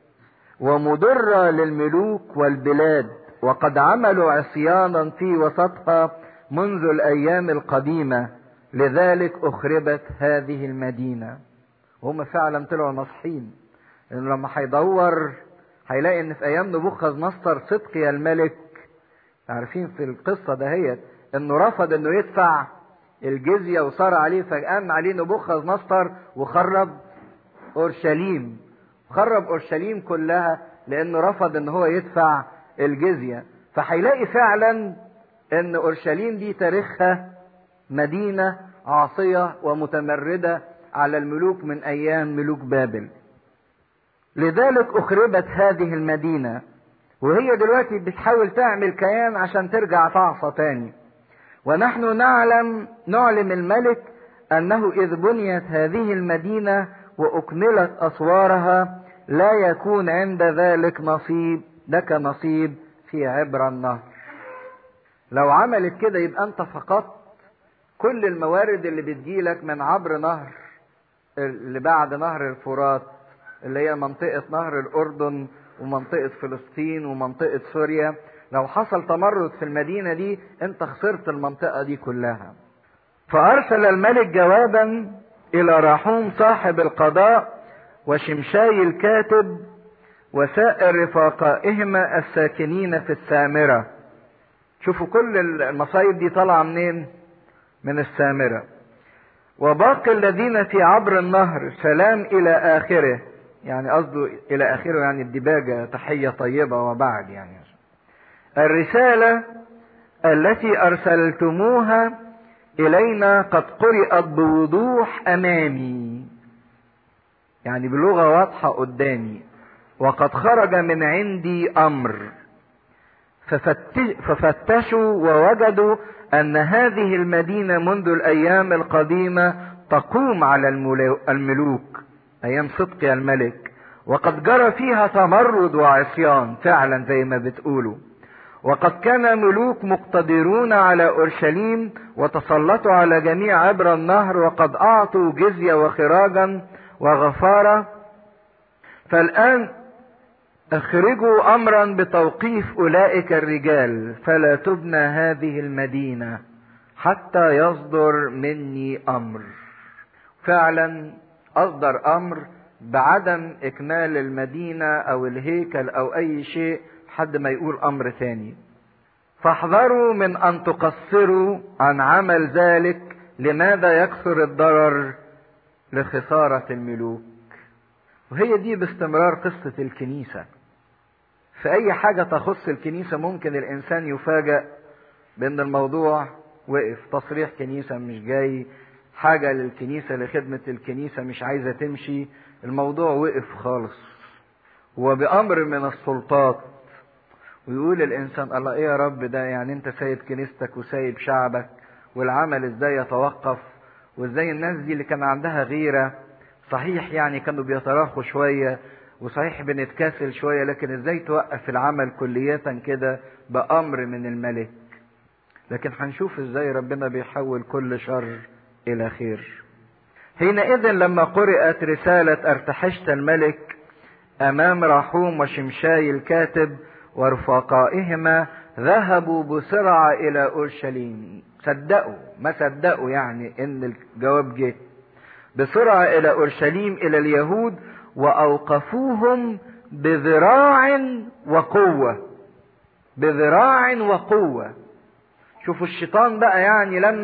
[SPEAKER 1] ومضرة للملوك والبلاد وقد عملوا عصيانا في وسطها منذ الايام القديمة لذلك اخربت هذه المدينة هم فعلا طلعوا نصحين لانه لما هيدور هيلاقي ان في ايام نبوخذ نصر صدقي الملك عارفين في القصة دهيت انه رفض انه يدفع الجزية وصار عليه فقام عليه نبوخذ نصر وخرب اورشليم خرب اورشليم كلها لانه رفض ان هو يدفع الجزية فهيلاقي فعلا ان اورشليم دي تاريخها مدينة عاصية ومتمردة على الملوك من ايام ملوك بابل لذلك اخربت هذه المدينة وهي دلوقتي بتحاول تعمل كيان عشان ترجع تعصى تاني ونحن نعلم نعلم الملك انه اذ بنيت هذه المدينة واكملت اسوارها لا يكون عند ذلك نصيب لك نصيب في عبر النهر لو عملت كده يبقى انت فقدت كل الموارد اللي بتجيلك من عبر نهر اللي بعد نهر الفرات اللي هي منطقة نهر الأردن ومنطقة فلسطين ومنطقة سوريا لو حصل تمرد في المدينة دي انت خسرت المنطقة دي كلها فأرسل الملك جوابا إلى راحوم صاحب القضاء وشمشاي الكاتب وسائر رفاقائهما الساكنين في السامرة شوفوا كل المصايب دي طالعة منين من السامرة وباقي الذين في عبر النهر سلام إلى آخره يعني قصده إلى آخره يعني الدباجة تحية طيبة وبعد يعني الرسالة التي أرسلتموها إلينا قد قرأت بوضوح أمامي يعني بلغة واضحة قدامي وقد خرج من عندي أمر ففتشوا ووجدوا أن هذه المدينة منذ الأيام القديمة تقوم على الملوك أيام صدق الملك وقد جرى فيها تمرد وعصيان فعلا زي ما بتقولوا وقد كان ملوك مقتدرون على اورشليم وتسلطوا على جميع عبر النهر وقد اعطوا جزيه وخراجا وغفاره فالان اخرجوا امرا بتوقيف اولئك الرجال فلا تبنى هذه المدينه حتى يصدر مني امر فعلا اصدر امر بعدم اكمال المدينه او الهيكل او اي شيء حد ما يقول امر ثاني فاحذروا من ان تقصروا عن عمل ذلك لماذا يكثر الضرر لخسارة الملوك وهي دي باستمرار قصة الكنيسة في اي حاجة تخص الكنيسة ممكن الانسان يفاجأ بان الموضوع وقف تصريح كنيسة مش جاي حاجة للكنيسة لخدمة الكنيسة مش عايزة تمشي الموضوع وقف خالص وبأمر من السلطات ويقول الانسان الله ايه يا رب ده يعني انت سايب كنيستك وسايب شعبك والعمل ازاي يتوقف وازاي الناس دي اللي كان عندها غيرة صحيح يعني كانوا بيتراخوا شوية وصحيح بنتكاسل شوية لكن ازاي توقف العمل كلية كده بأمر من الملك لكن هنشوف ازاي ربنا بيحول كل شر الى خير حينئذ لما قرأت رسالة ارتحشت الملك امام رحوم وشمشاي الكاتب ورفقائهما ذهبوا بسرعة إلى أورشليم صدقوا ما صدقوا يعني إن الجواب جه بسرعة إلى أورشليم إلى اليهود وأوقفوهم بذراع وقوة بذراع وقوة شوفوا الشيطان بقى يعني لما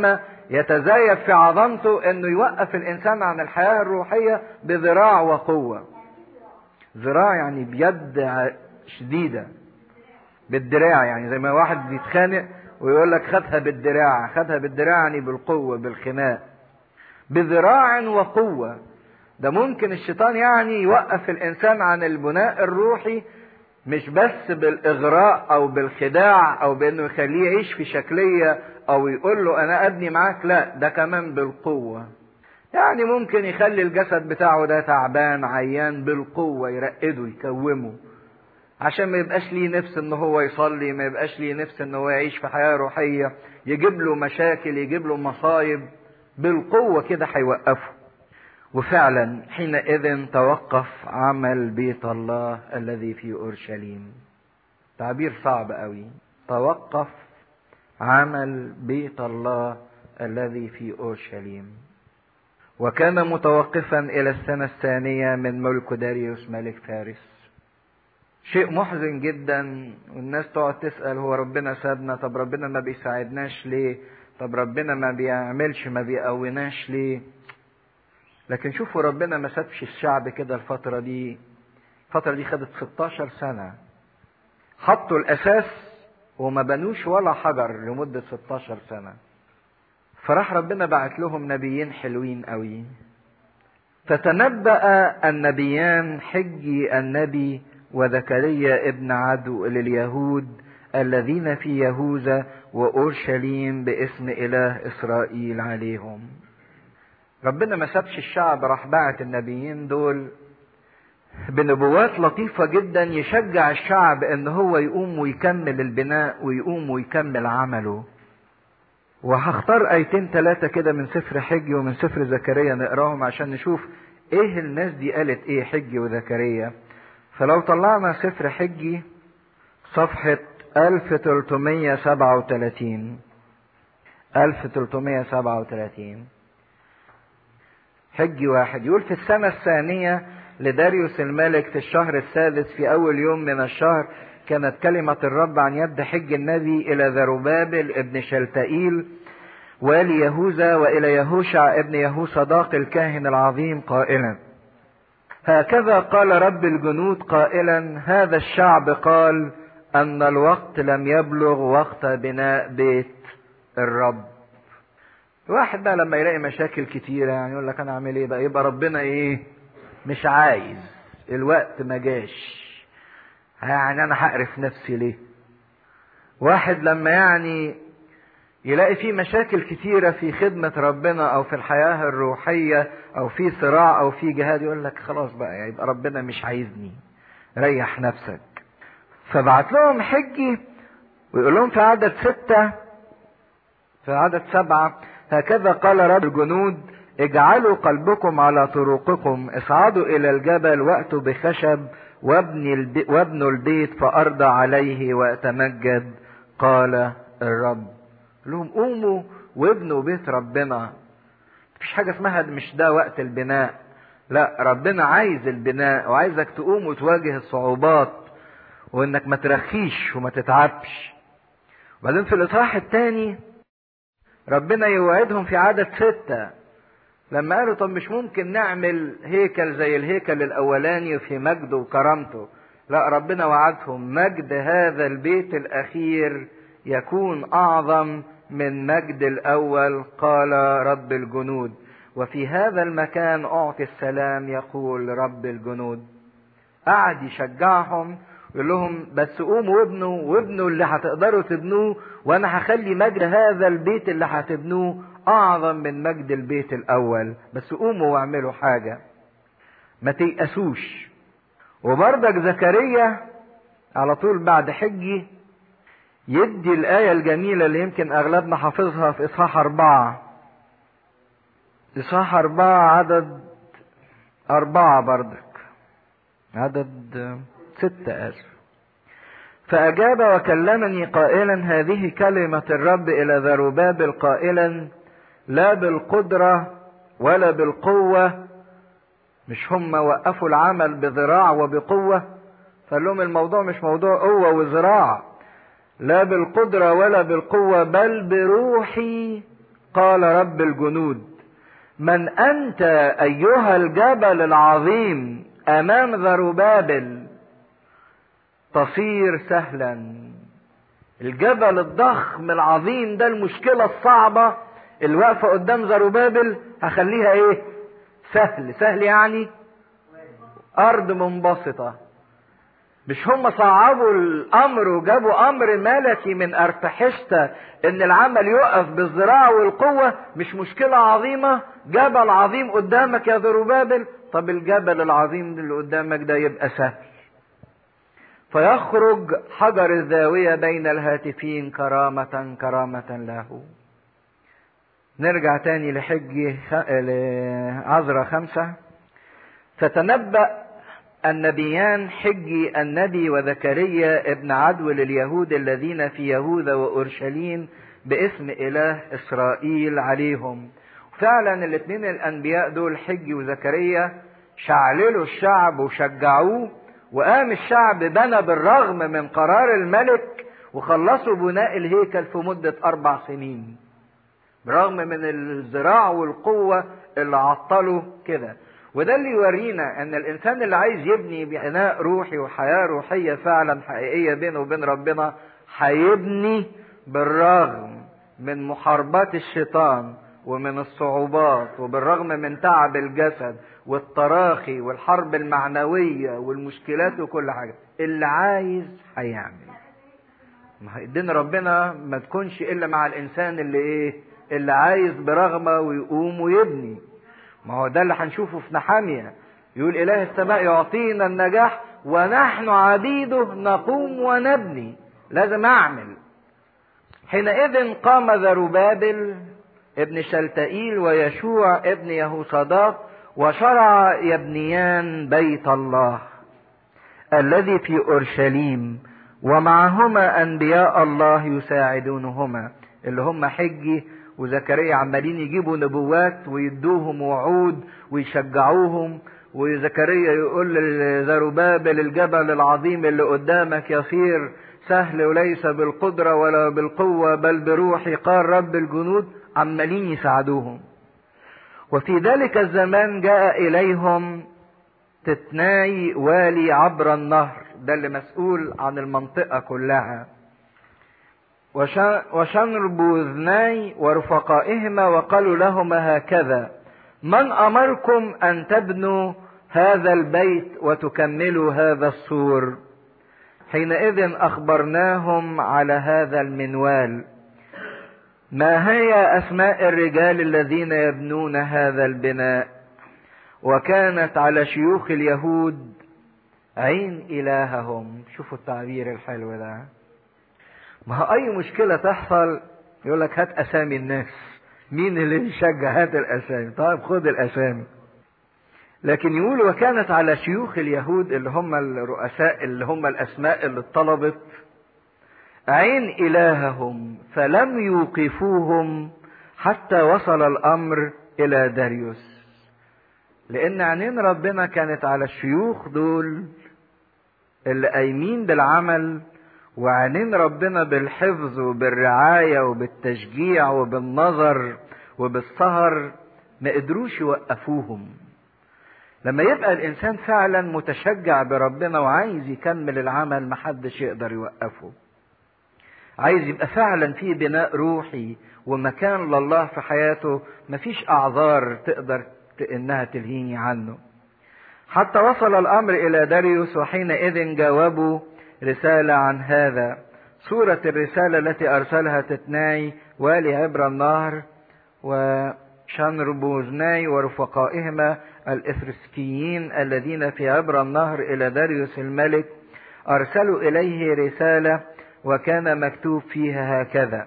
[SPEAKER 1] يتزايد في عظمته انه يوقف الانسان عن الحياة الروحية بذراع وقوة ذراع يعني بيد شديدة بالدراع يعني زي ما واحد بيتخانق ويقول لك خدها بالدراع خدها بالدراع يعني بالقوة بالخناق بذراع وقوة ده ممكن الشيطان يعني يوقف الانسان عن البناء الروحي مش بس بالاغراء او بالخداع او بانه يخليه يعيش في شكليه او يقول له انا ابني معاك لا ده كمان بالقوه يعني ممكن يخلي الجسد بتاعه ده تعبان عيان بالقوه يرقده يكومه عشان ما يبقاش ليه نفس ان هو يصلي ما يبقاش ليه نفس ان هو يعيش في حياه روحيه يجيب له مشاكل يجيب له مصايب بالقوه كده هيوقفه وفعلا حينئذ توقف عمل بيت الله الذي في اورشليم تعبير صعب قوي توقف عمل بيت الله الذي في اورشليم وكان متوقفا الى السنه الثانيه من ملك داريوس ملك فارس شيء محزن جدا والناس تقعد تسال هو ربنا سابنا طب ربنا ما بيساعدناش ليه طب ربنا ما بيعملش ما بيقويناش ليه لكن شوفوا ربنا ما سابش الشعب كده الفترة دي الفترة دي خدت 16 سنة حطوا الأساس وما بنوش ولا حجر لمدة 16 سنة فراح ربنا بعت لهم نبيين حلوين قوي فتنبأ النبيان حجي النبي وزكريا ابن عدو لليهود الذين في يهوذا وأورشليم باسم إله إسرائيل عليهم ربنا ما سابش الشعب راح بعت النبيين دول بنبوات لطيفة جدا يشجع الشعب ان هو يقوم ويكمل البناء ويقوم ويكمل عمله وهختار ايتين ثلاثة كده من سفر حجي ومن سفر زكريا نقراهم عشان نشوف ايه الناس دي قالت ايه حجي وزكريا فلو طلعنا سفر حجي صفحة 1337 1337 حج واحد يقول في السنة الثانية لداريوس الملك في الشهر السادس في أول يوم من الشهر كانت كلمة الرب عن يد حج النبي إلى ذروبابل ابن شلتائيل والي يهوذا وإلى يهوشع ابن يهوصداق الكاهن العظيم قائلا هكذا قال رب الجنود قائلا هذا الشعب قال أن الوقت لم يبلغ وقت بناء بيت الرب الواحد بقى لما يلاقي مشاكل كتيرة يعني يقول لك أنا أعمل إيه بقى يبقى ربنا إيه مش عايز الوقت ما جاش يعني أنا هقرف نفسي ليه واحد لما يعني يلاقي فيه مشاكل كتيرة في خدمة ربنا أو في الحياة الروحية أو في صراع أو في جهاد يقول لك خلاص بقى يعني يبقى ربنا مش عايزني ريح نفسك فبعت لهم حجي ويقول لهم في عدد ستة في عدد سبعة هكذا قال رب الجنود اجعلوا قلبكم على طرقكم اصعدوا الى الجبل واتوا بخشب وابني البي وابنوا البيت فارضى عليه واتمجد قال الرب لهم قوموا وابنوا بيت ربنا مفيش حاجة اسمها مش ده وقت البناء لا ربنا عايز البناء وعايزك تقوم وتواجه الصعوبات وانك ما ترخيش وما تتعبش وبعدين في الاصحاح الثاني ربنا يوعدهم في عدد ستة لما قالوا طب مش ممكن نعمل هيكل زي الهيكل الاولاني في مجده وكرامته لا ربنا وعدهم مجد هذا البيت الاخير يكون اعظم من مجد الاول قال رب الجنود وفي هذا المكان اعطي السلام يقول رب الجنود قعد يشجعهم يقول لهم بس قوموا وابنوا وابنوا اللي هتقدروا تبنوه وانا هخلي مجد هذا البيت اللي هتبنوه اعظم من مجد البيت الاول بس قوموا واعملوا حاجة ما تيأسوش وبرضك زكريا على طول بعد حجي يدي الآية الجميلة اللي يمكن أغلبنا حافظها في إصحاح أربعة إصحاح أربعة عدد أربعة بردك عدد ستة آسف فأجاب وكلمني قائلا هذه كلمة الرب إلى ذروبابل قائلا لا بالقدرة ولا بالقوة مش هم وقفوا العمل بذراع وبقوة فقال لهم الموضوع مش موضوع قوة وذراع لا بالقدرة ولا بالقوة بل بروحي قال رب الجنود من انت ايها الجبل العظيم امام ذروبابل تصير سهلا الجبل الضخم العظيم ده المشكله الصعبه اللي واقفه قدام زروبابل هخليها ايه سهل سهل يعني ارض منبسطه مش هم صعبوا الامر وجابوا امر ملكي من ارتحشته ان العمل يقف بالزراعه والقوه مش مشكله عظيمه جبل عظيم قدامك يا ذروبابل طب الجبل العظيم اللي قدامك ده يبقى سهل فيخرج حجر الزاويه بين الهاتفين كرامه كرامه له نرجع تاني لحج عذرة خمسة فتنبأ النبيان حجي النبي وزكريا ابن عدو لليهود الذين في يهوذا وأورشليم باسم إله إسرائيل عليهم فعلا الاثنين الأنبياء دول حجي وزكريا شعللوا الشعب وشجعوه وقام الشعب بنى بالرغم من قرار الملك وخلصوا بناء الهيكل في مدة أربع سنين برغم من الزراع والقوة اللي عطلوا كده وده اللي يورينا ان الانسان اللي عايز يبني بناء روحي وحياة روحية فعلا حقيقية بينه وبين ربنا هيبني بالرغم من محاربات الشيطان ومن الصعوبات وبالرغم من تعب الجسد والتراخي والحرب المعنوية والمشكلات وكل حاجة اللي عايز هيعمل ما هيدين ربنا ما تكونش الا مع الانسان اللي ايه اللي عايز برغبة ويقوم ويبني ما هو ده اللي هنشوفه في نحامية يقول إله السماء يعطينا النجاح ونحن عبيده نقوم ونبني لازم أعمل حينئذ قام ذروبابل ابن شلتائيل ويشوع ابن يهوصداق وشرع يبنيان بيت الله الذي في أورشليم ومعهما أنبياء الله يساعدونهما اللي هم حجي وزكريا عمالين يجيبوا نبوات ويدوهم وعود ويشجعوهم وزكريا يقول لزربابل الجبل العظيم اللي قدامك يصير سهل وليس بالقدرة ولا بالقوة بل بروحي قال رب الجنود عمالين يساعدوهم وفي ذلك الزمان جاء إليهم تتناي والي عبر النهر ده اللي مسؤول عن المنطقة كلها وشنر بوذناي ورفقائهما وقالوا لهما هكذا من امركم ان تبنوا هذا البيت وتكملوا هذا السور حينئذ اخبرناهم على هذا المنوال ما هي اسماء الرجال الذين يبنون هذا البناء وكانت على شيوخ اليهود عين الههم شوفوا التعبير الحلو ده ما هو اي مشكله تحصل يقول لك هات اسامي الناس مين اللي يشجع هات الاسامي طيب خد الاسامي لكن يقول وكانت على شيوخ اليهود اللي هم الرؤساء اللي هم الاسماء اللي اتطلبت عين الههم فلم يوقفوهم حتى وصل الامر الى داريوس لان عينين ربنا كانت على الشيوخ دول اللي قايمين بالعمل وعينين ربنا بالحفظ وبالرعاية وبالتشجيع وبالنظر وبالسهر ما قدروش يوقفوهم لما يبقى الانسان فعلا متشجع بربنا وعايز يكمل العمل محدش يقدر يوقفه عايز يبقى فعلا في بناء روحي ومكان لله في حياته مفيش اعذار تقدر انها تلهيني عنه حتى وصل الامر الى داريوس وحينئذ جاوبوا رسالة عن هذا سورة الرسالة التي أرسلها تتناي والي عبر النهر وشنر بوزناي ورفقائهما الإفرسكيين الذين في عبر النهر إلى داريوس الملك أرسلوا إليه رسالة وكان مكتوب فيها هكذا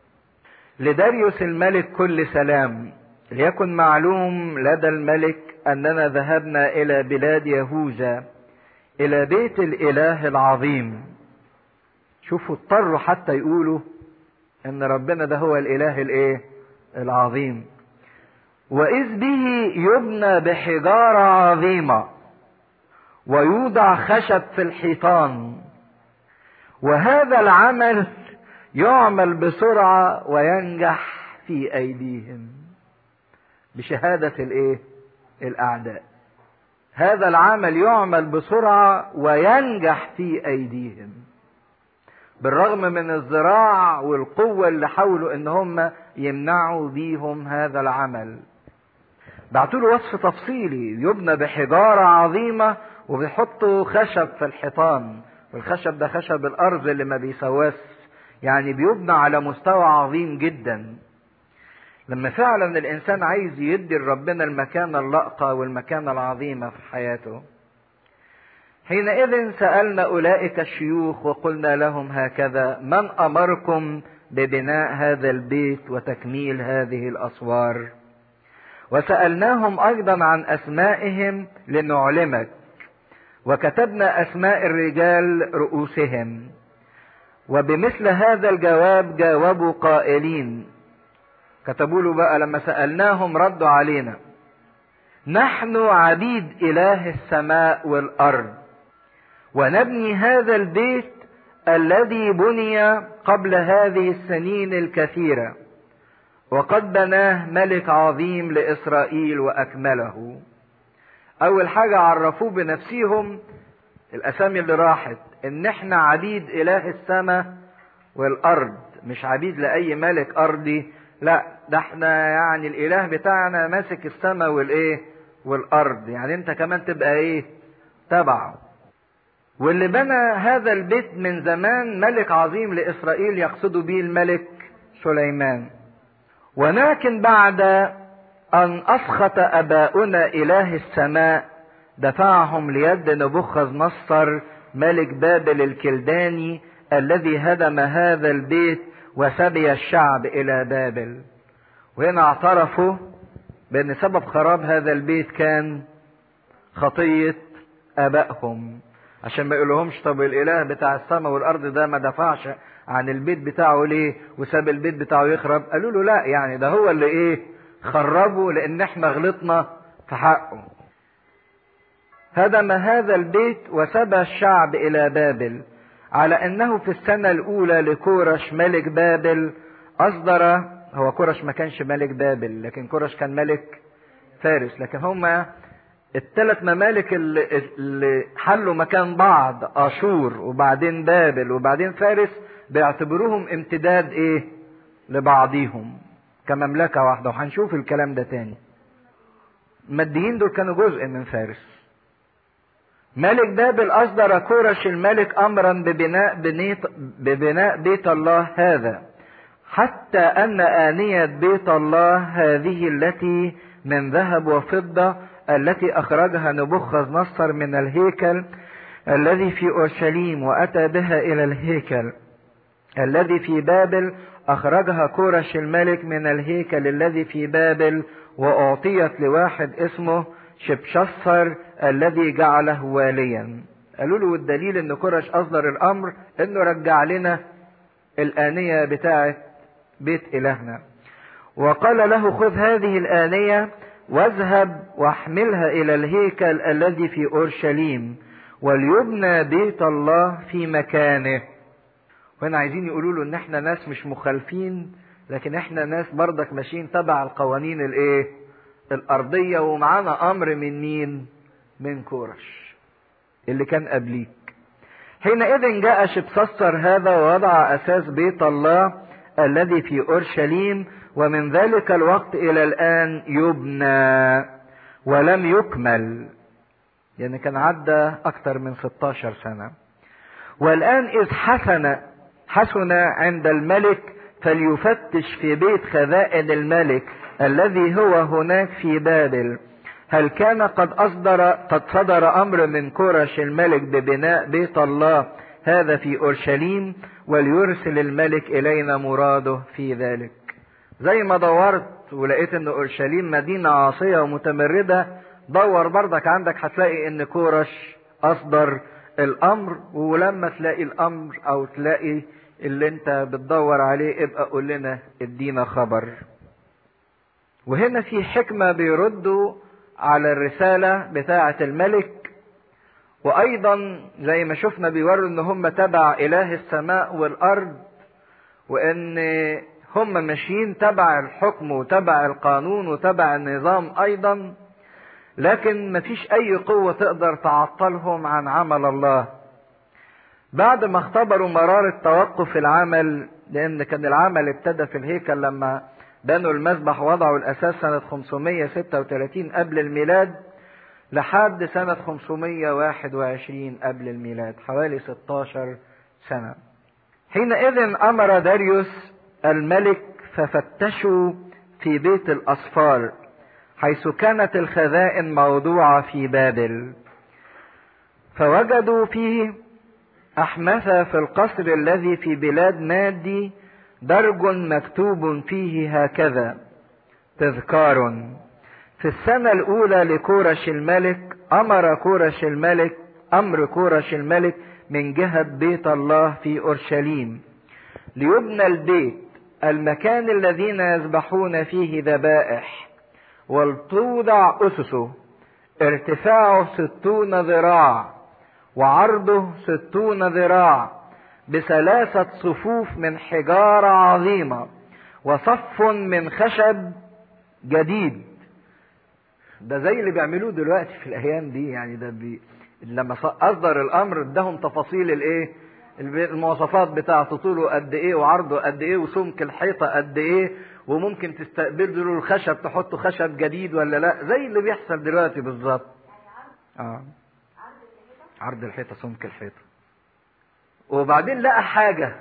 [SPEAKER 1] لداريوس الملك كل سلام ليكن معلوم لدى الملك أننا ذهبنا إلى بلاد يهوذا الى بيت الاله العظيم شوفوا اضطروا حتى يقولوا ان ربنا ده هو الاله الايه العظيم واذ به يبنى بحجاره عظيمه ويوضع خشب في الحيطان وهذا العمل يعمل بسرعه وينجح في ايديهم بشهادة الايه الاعداء هذا العمل يعمل بسرعة وينجح في ايديهم بالرغم من الذراع والقوة اللي حاولوا ان هم يمنعوا بيهم هذا العمل بعتوا له وصف تفصيلي يبنى بحجارة عظيمة وبيحطوا خشب في الحيطان والخشب ده خشب الارض اللي ما بيسواش يعني بيبنى على مستوى عظيم جدا لما فعلا الانسان عايز يدي لربنا المكانه اللائقه والمكانه العظيمه في حياته حينئذ سالنا اولئك الشيوخ وقلنا لهم هكذا من امركم ببناء هذا البيت وتكميل هذه الاسوار وسالناهم ايضا عن اسمائهم لنعلمك وكتبنا اسماء الرجال رؤوسهم وبمثل هذا الجواب جاوبوا قائلين كتبوا له بقى لما سالناهم ردوا علينا نحن عبيد اله السماء والارض ونبني هذا البيت الذي بني قبل هذه السنين الكثيره وقد بناه ملك عظيم لاسرائيل واكمله اول حاجه عرفوه بنفسهم الاسامي اللي راحت ان احنا عبيد اله السماء والارض مش عبيد لاي ملك ارضي لا ده احنا يعني الاله بتاعنا ماسك السماء والايه والارض يعني انت كمان تبقى ايه تبعه واللي بنى هذا البيت من زمان ملك عظيم لاسرائيل يقصد به الملك سليمان ولكن بعد ان اسخط اباؤنا اله السماء دفعهم ليد نبوخذ نصر ملك بابل الكلداني الذي هدم هذا البيت وسبي الشعب الى بابل وهنا اعترفوا بان سبب خراب هذا البيت كان خطيه ابائهم عشان ما يقولهمش طب الاله بتاع السماء والارض ده ما دفعش عن البيت بتاعه ليه وساب البيت بتاعه يخرب قالوا له لا يعني ده هو اللي ايه خربه لان احنا غلطنا في حقه هدم هذا البيت وسبى الشعب الى بابل على انه في السنة الاولى لكورش ملك بابل اصدر هو كورش ما كانش ملك بابل لكن كورش كان ملك فارس لكن هما الثلاث ممالك اللي, اللي حلوا مكان بعض اشور وبعدين بابل وبعدين فارس بيعتبروهم امتداد ايه لبعضيهم كمملكة واحدة وهنشوف الكلام ده تاني الماديين دول كانوا جزء من فارس ملك بابل أصدر كورش الملك أمرا ببناء, بنيت ببناء بيت الله هذا حتى أن آنية بيت الله هذه التي من ذهب وفضة التي أخرجها نبوخذ نصر من الهيكل الذي في أورشليم وأتى بها إلى الهيكل الذي في بابل أخرجها كورش الملك من الهيكل الذي في بابل وأعطيت لواحد اسمه شبشصر الذي جعله واليا قالوا له الدليل ان كورش اصدر الامر انه رجع لنا الآنية بتاعة بيت إلهنا وقال له خذ هذه الآنية واذهب واحملها إلى الهيكل الذي في أورشليم وليبنى بيت الله في مكانه وهنا عايزين يقولوا له ان احنا ناس مش مخالفين لكن احنا ناس برضك ماشيين تبع القوانين الايه الارضيه ومعانا امر من مين من كورش اللي كان قبليك حينئذ جاء شبسسر هذا ووضع اساس بيت الله الذي في اورشليم ومن ذلك الوقت الى الان يبنى ولم يكمل يعني كان عدى اكثر من 16 سنه والان اذ حسن حسن عند الملك فليفتش في بيت خزائن الملك الذي هو هناك في بابل هل كان قد أصدر قد صدر أمر من كورش الملك ببناء بيت الله هذا في أورشليم وليرسل الملك إلينا مراده في ذلك زي ما دورت ولقيت ان اورشليم مدينة عاصية ومتمردة دور بردك عندك هتلاقي ان كورش اصدر الامر ولما تلاقي الامر او تلاقي اللي انت بتدور عليه ابقى قول لنا ادينا خبر وهنا في حكمة بيردوا على الرسالة بتاعة الملك وايضا زي ما شفنا بيوروا ان هم تبع اله السماء والارض وان هم ماشيين تبع الحكم وتبع القانون وتبع النظام ايضا لكن مفيش اي قوة تقدر تعطلهم عن عمل الله بعد ما اختبروا مرارة توقف العمل لان كان العمل ابتدى في الهيكل لما بنوا المذبح وضعوا الاساس سنة 536 قبل الميلاد لحد سنة 521 قبل الميلاد حوالي 16 سنة حينئذ امر داريوس الملك ففتشوا في بيت الاصفار حيث كانت الخزائن موضوعة في بابل فوجدوا فيه أحمثة في القصر الذي في بلاد مادي درج مكتوب فيه هكذا تذكار في السنة الأولى لكورش الملك أمر كورش الملك أمر كورش الملك من جهة بيت الله في أورشليم ليبنى البيت المكان الذين يذبحون فيه ذبائح ولتوضع أسسه ارتفاعه ستون ذراع وعرضه ستون ذراع بثلاثة صفوف من حجارة عظيمة وصف من خشب جديد ده زي اللي بيعملوه دلوقتي في الايام دي يعني ده بي... لما اصدر الامر اداهم تفاصيل الايه المواصفات بتاعته طوله قد ايه وعرضه قد ايه وسمك الحيطه قد ايه وممكن تستقبلوا الخشب تحطوا خشب جديد ولا لا زي اللي بيحصل دلوقتي بالظبط اه عرض الحيطه سمك الحيطه وبعدين لقى حاجه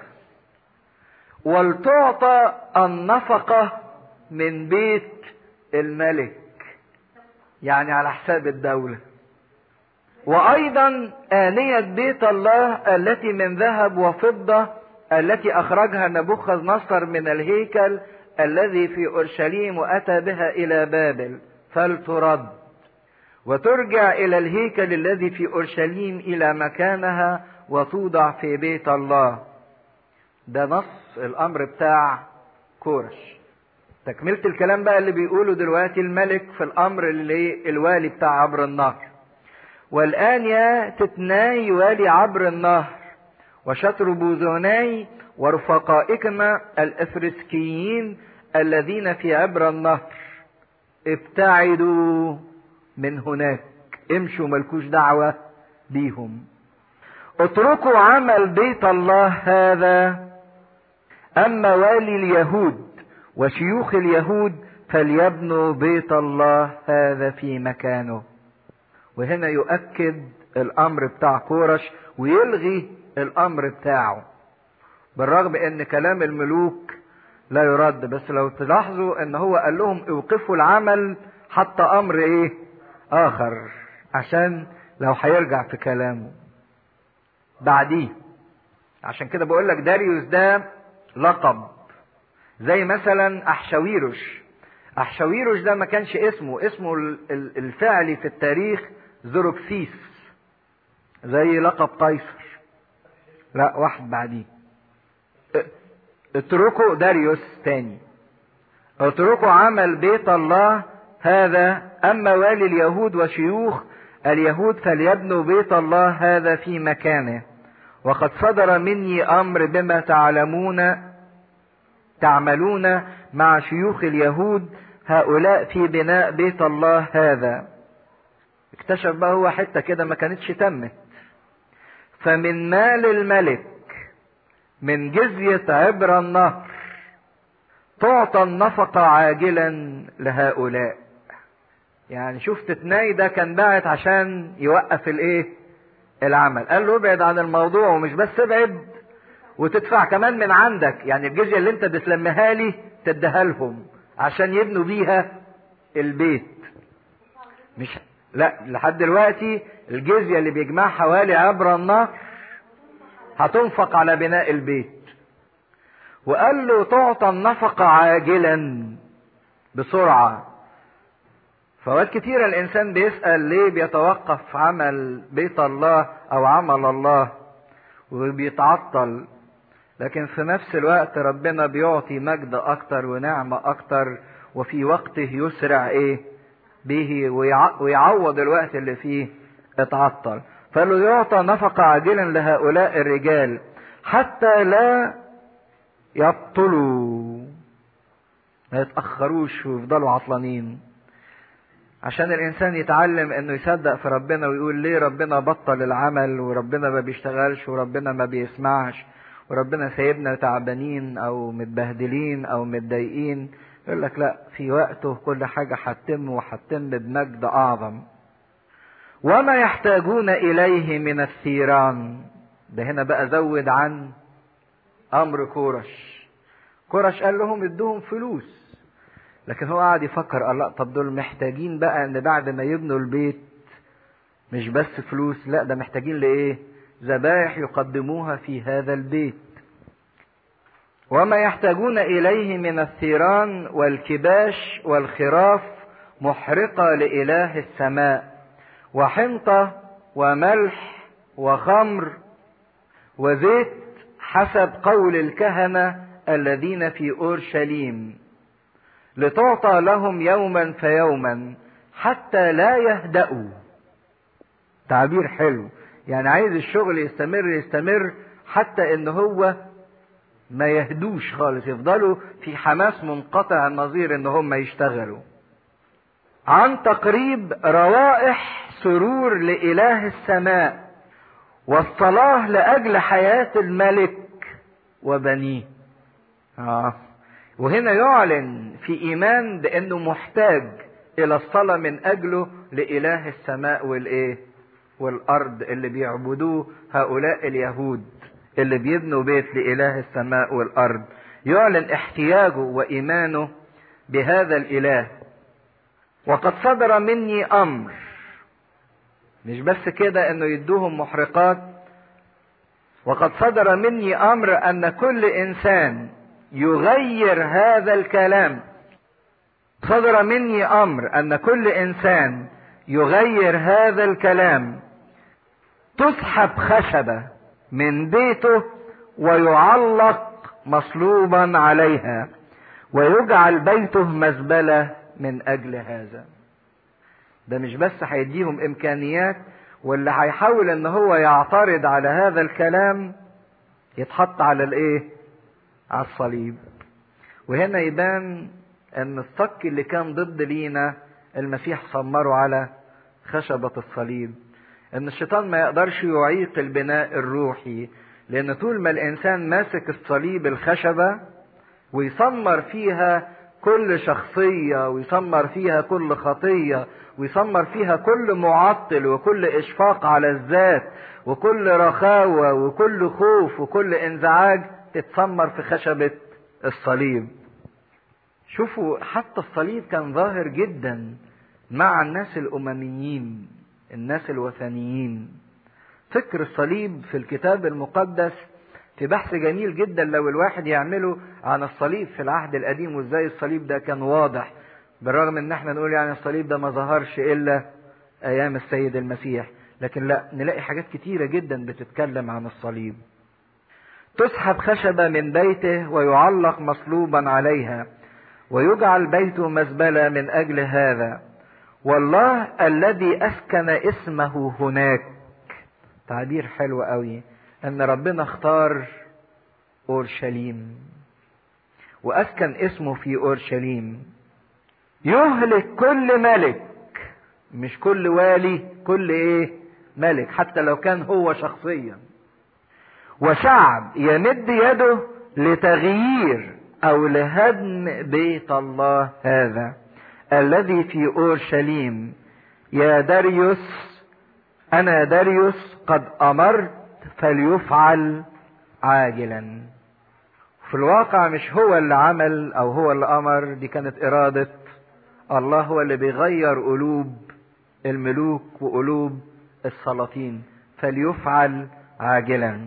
[SPEAKER 1] ولتعطى النفقه من بيت الملك يعني على حساب الدوله وايضا انيه بيت الله التي من ذهب وفضه التي اخرجها نبوخذ نصر من الهيكل الذي في اورشليم واتى بها الى بابل فلترد وترجع الى الهيكل الذي في اورشليم الى مكانها وتوضع في بيت الله ده نص الامر بتاع كورش تكملة الكلام بقى اللي بيقوله دلوقتي الملك في الامر اللي الوالي بتاع عبر النهر والان يا تتناي والي عبر النهر وشطر بوزوناي ورفقائكما الافرسكيين الذين في عبر النهر ابتعدوا من هناك امشوا ملكوش دعوة بيهم اتركوا عمل بيت الله هذا اما والي اليهود وشيوخ اليهود فليبنوا بيت الله هذا في مكانه وهنا يؤكد الامر بتاع كورش ويلغي الامر بتاعه بالرغم ان كلام الملوك لا يرد بس لو تلاحظوا ان هو قال لهم اوقفوا العمل حتى امر ايه اخر عشان لو هيرجع في كلامه بعديه عشان كده بقول لك داريوس ده لقب زي مثلا احشاويروش احشاويروش ده ما كانش اسمه اسمه الفعلي في التاريخ زوروكسيس زي لقب قيصر لا واحد بعديه اتركوا داريوس تاني اتركوا عمل بيت الله هذا اما والي اليهود وشيوخ اليهود فليبنوا بيت الله هذا في مكانه وقد صدر مني امر بما تعلمون تعملون مع شيوخ اليهود هؤلاء في بناء بيت الله هذا اكتشف بقى هو حتة كده ما كانتش تمت فمن مال الملك من جزية عبر النهر تعطى النفقة عاجلا لهؤلاء يعني شوف تتناي ده كان باعت عشان يوقف الايه العمل قال له ابعد عن الموضوع ومش بس ابعد وتدفع كمان من عندك يعني الجزية اللي انت بتلمها لي تديها لهم عشان يبنوا بيها البيت مش لا لحد دلوقتي الجزية اللي بيجمعها حوالي عبر النهر هتنفق على بناء البيت وقال له تعطى النفقة عاجلا بسرعة فوقت كتيرة الإنسان بيسأل ليه بيتوقف عمل بيت الله أو عمل الله وبيتعطل لكن في نفس الوقت ربنا بيعطي مجد أكتر ونعمة أكتر وفي وقته يسرع إيه به ويعوض الوقت اللي فيه اتعطل فقال له يعطى نفقة عاجلا لهؤلاء الرجال حتى لا يبطلوا ما يتأخروش ويفضلوا عطلانين عشان الإنسان يتعلم إنه يصدق في ربنا ويقول ليه ربنا بطل العمل وربنا ما بيشتغلش وربنا ما بيسمعش وربنا سايبنا تعبانين أو متبهدلين أو متضايقين يقول لك لا في وقته كل حاجة هتتم وهتتم بمجد أعظم وما يحتاجون إليه من الثيران ده هنا بقى زود عن أمر كورش كورش قال لهم ادوهم فلوس لكن هو قاعد يفكر الله طب دول محتاجين بقى ان بعد ما يبنوا البيت مش بس فلوس لا ده محتاجين لايه ذبائح يقدموها في هذا البيت وما يحتاجون اليه من الثيران والكباش والخراف محرقه لاله السماء وحنطه وملح وخمر وزيت حسب قول الكهنه الذين في اورشليم لتعطى لهم يوما فيوما حتى لا يهدأوا تعبير حلو يعني عايز الشغل يستمر يستمر حتى ان هو ما يهدوش خالص يفضلوا في حماس منقطع النظير ان هم يشتغلوا عن تقريب روائح سرور لإله السماء والصلاة لأجل حياة الملك وبنيه آه. وهنا يعلن في ايمان بانه محتاج الى الصلاه من اجله لاله السماء والايه والارض اللي بيعبدوه هؤلاء اليهود اللي بيبنوا بيت لاله السماء والارض يعلن احتياجه وايمانه بهذا الاله وقد صدر مني امر مش بس كده انه يدوهم محرقات وقد صدر مني امر ان كل انسان يغير هذا الكلام صدر مني امر ان كل انسان يغير هذا الكلام تسحب خشبه من بيته ويعلق مصلوبا عليها ويجعل بيته مزبله من اجل هذا ده مش بس هيديهم امكانيات واللي هيحاول ان هو يعترض على هذا الكلام يتحط على الايه على الصليب وهنا يبان ان الصك اللي كان ضد لينا المسيح صمره على خشبة الصليب ان الشيطان ما يقدرش يعيق البناء الروحي لان طول ما الانسان ماسك الصليب الخشبة ويسمر فيها كل شخصية ويسمر فيها كل خطية ويسمر فيها كل معطل وكل اشفاق على الذات وكل رخاوة وكل خوف وكل انزعاج تتسمر في خشبة الصليب شوفوا حتى الصليب كان ظاهر جدا مع الناس الأمميين الناس الوثنيين فكر الصليب في الكتاب المقدس في بحث جميل جدا لو الواحد يعمله عن الصليب في العهد القديم وازاي الصليب ده كان واضح بالرغم ان احنا نقول يعني الصليب ده ما ظهرش الا ايام السيد المسيح لكن لا نلاقي حاجات كتيره جدا بتتكلم عن الصليب تسحب خشبة من بيته ويعلق مصلوبا عليها ويجعل بيته مزبلة من أجل هذا والله الذي أسكن اسمه هناك تعبير حلو قوي أن ربنا اختار أورشليم وأسكن اسمه في أورشليم يهلك كل ملك مش كل والي كل ايه ملك حتى لو كان هو شخصيا وشعب يمد يده لتغيير او لهدم بيت الله هذا الذي في اورشليم يا داريوس انا داريوس قد امرت فليفعل عاجلا في الواقع مش هو اللي عمل او هو اللي امر دي كانت اراده الله هو اللي بيغير قلوب الملوك وقلوب السلاطين فليفعل عاجلا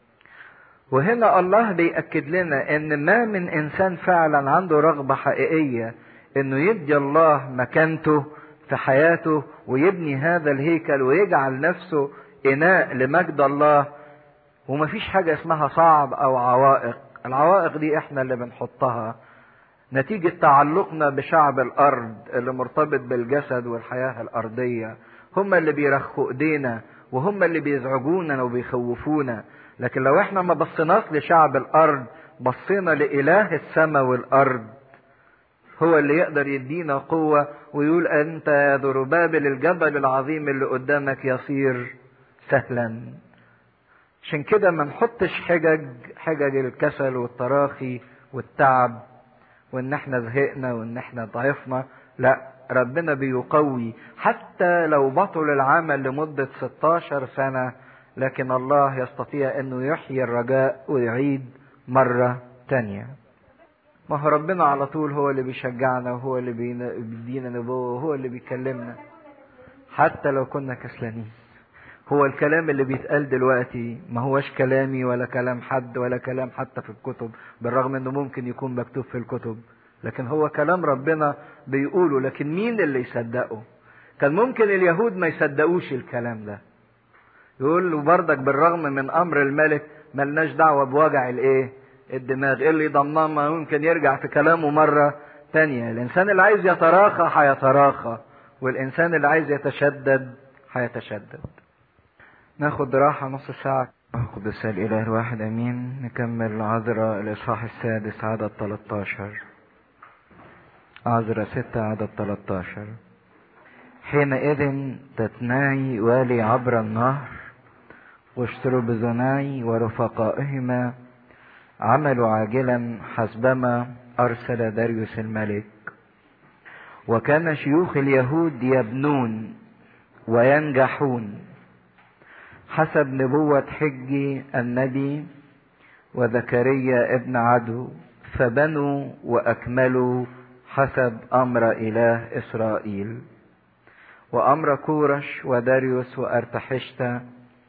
[SPEAKER 1] وهنا الله بيأكد لنا ان ما من انسان فعلا عنده رغبة حقيقية انه يدي الله مكانته في حياته ويبني هذا الهيكل ويجعل نفسه اناء لمجد الله ومفيش حاجة اسمها صعب او عوائق العوائق دي احنا اللي بنحطها نتيجة تعلقنا بشعب الارض اللي مرتبط بالجسد والحياة الارضية هم اللي بيرخوا ايدينا وهم اللي بيزعجونا وبيخوفونا لكن لو احنا ما بصيناش لشعب الارض بصينا لاله السماء والارض هو اللي يقدر يدينا قوة ويقول أنت يا ذربابل الجبل العظيم اللي قدامك يصير سهلا عشان كده ما نحطش حجج حجج الكسل والتراخي والتعب وان احنا زهقنا وان احنا ضعفنا لا ربنا بيقوي حتى لو بطل العمل لمدة 16 سنة لكن الله يستطيع انه يحيي الرجاء ويعيد مرة تانية ما هو ربنا على طول هو اللي بيشجعنا وهو اللي بيدينا نبوة وهو اللي بيكلمنا حتى لو كنا كسلانين هو الكلام اللي بيتقال دلوقتي ما هوش كلامي ولا كلام حد ولا كلام حتى في الكتب بالرغم انه ممكن يكون مكتوب في الكتب لكن هو كلام ربنا بيقوله لكن مين اللي يصدقه كان ممكن اليهود ما يصدقوش الكلام ده يقول له بردك بالرغم من امر الملك ملناش دعوه بوجع الايه الدماغ ايه اللي ضمناه ما ممكن يرجع في كلامه مره تانية الانسان اللي عايز يتراخى هيتراخى والانسان اللي عايز يتشدد هيتشدد ناخد راحة نص ساعة قدس الإله الواحد أمين نكمل عذراء الإصحاح السادس عدد 13 عذراء ستة عدد 13 حينئذ تتناي والي عبر النهر واشتروا بزناي ورفقائهما عملوا عاجلا حسبما أرسل داريوس الملك وكان شيوخ اليهود يبنون وينجحون حسب نبوة حجي النبي وزكريا ابن عدو فبنوا وأكملوا حسب أمر إله إسرائيل وأمر كورش وداريوس وأرتحشت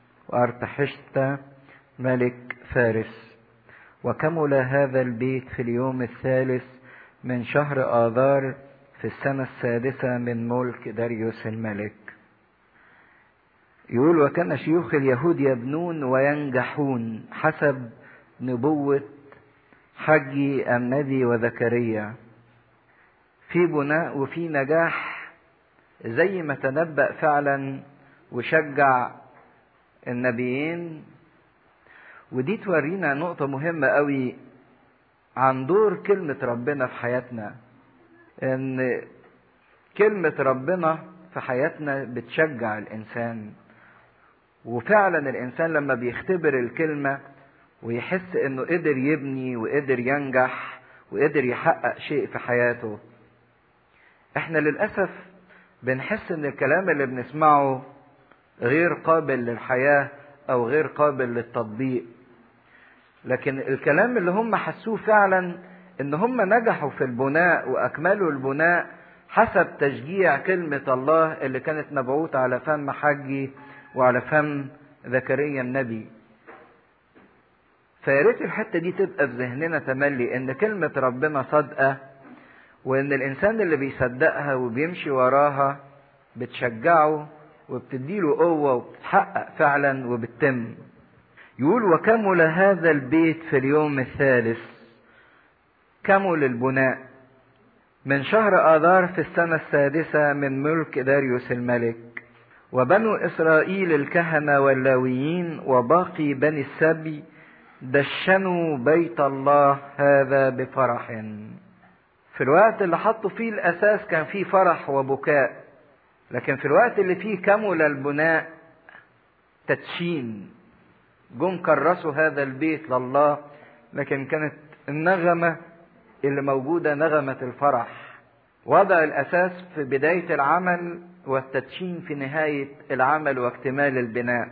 [SPEAKER 1] وأرتحشت ملك فارس وكمل هذا البيت في اليوم الثالث من شهر آذار في السنة السادسة من ملك داريوس الملك يقول وكان شيوخ اليهود يبنون وينجحون حسب نبوة حجي النبي وزكريا في بناء وفي نجاح زي ما تنبأ فعلا وشجع النبيين ودي تورينا نقطة مهمة قوي عن دور كلمة ربنا في حياتنا ان كلمة ربنا في حياتنا بتشجع الانسان وفعلا الانسان لما بيختبر الكلمة ويحس انه قدر يبني وقدر ينجح وقدر يحقق شيء في حياته احنا للاسف بنحس ان الكلام اللي بنسمعه غير قابل للحياة او غير قابل للتطبيق لكن الكلام اللي هم حسوه فعلا ان هم نجحوا في البناء واكملوا البناء حسب تشجيع كلمة الله اللي كانت مبعوثة على فم حجي وعلى فم زكريا النبي فياريت الحتة دي تبقى في ذهننا تملي ان كلمة ربنا صادقة وان الانسان اللي بيصدقها وبيمشي وراها بتشجعه وبتديله قوة وبتتحقق فعلا وبتتم يقول وكمل هذا البيت في اليوم الثالث كمل البناء من شهر آذار في السنة السادسة من ملك داريوس الملك وبنو إسرائيل الكهنة واللاويين وباقي بني السبي دشنوا بيت الله هذا بفرح في الوقت اللي حطوا فيه الأساس كان فيه فرح وبكاء لكن في الوقت اللي فيه كمل البناء تدشين جم كرسوا هذا البيت لله لكن كانت النغمة اللي موجودة نغمة الفرح وضع الأساس في بداية العمل والتدشين في نهاية العمل واكتمال البناء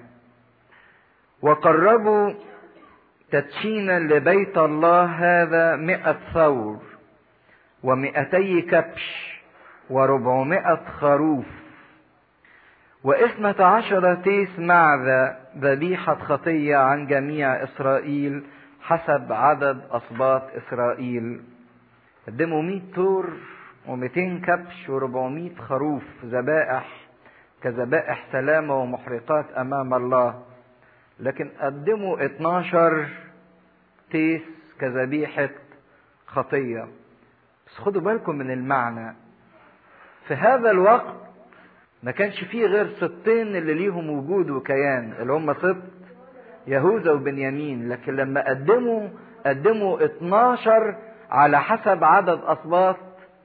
[SPEAKER 1] وقربوا تدشينا لبيت الله هذا مئة ثور ومئتي كبش وربعمائة خروف واثنة عشر تيس معذا ذبيحة خطية عن جميع إسرائيل حسب عدد أصباط إسرائيل قدموا مئة تور ومئتين كبش وربعمائة خروف ذبائح كذبائح سلامة ومحرقات أمام الله لكن قدموا 12 تيس كذبيحة خطية بس خدوا بالكم من المعنى في هذا الوقت ما كانش فيه غير سبطين اللي ليهم وجود وكيان اللي هم سبط يهوذا وبنيامين لكن لما قدموا قدموا 12 على حسب عدد أسباط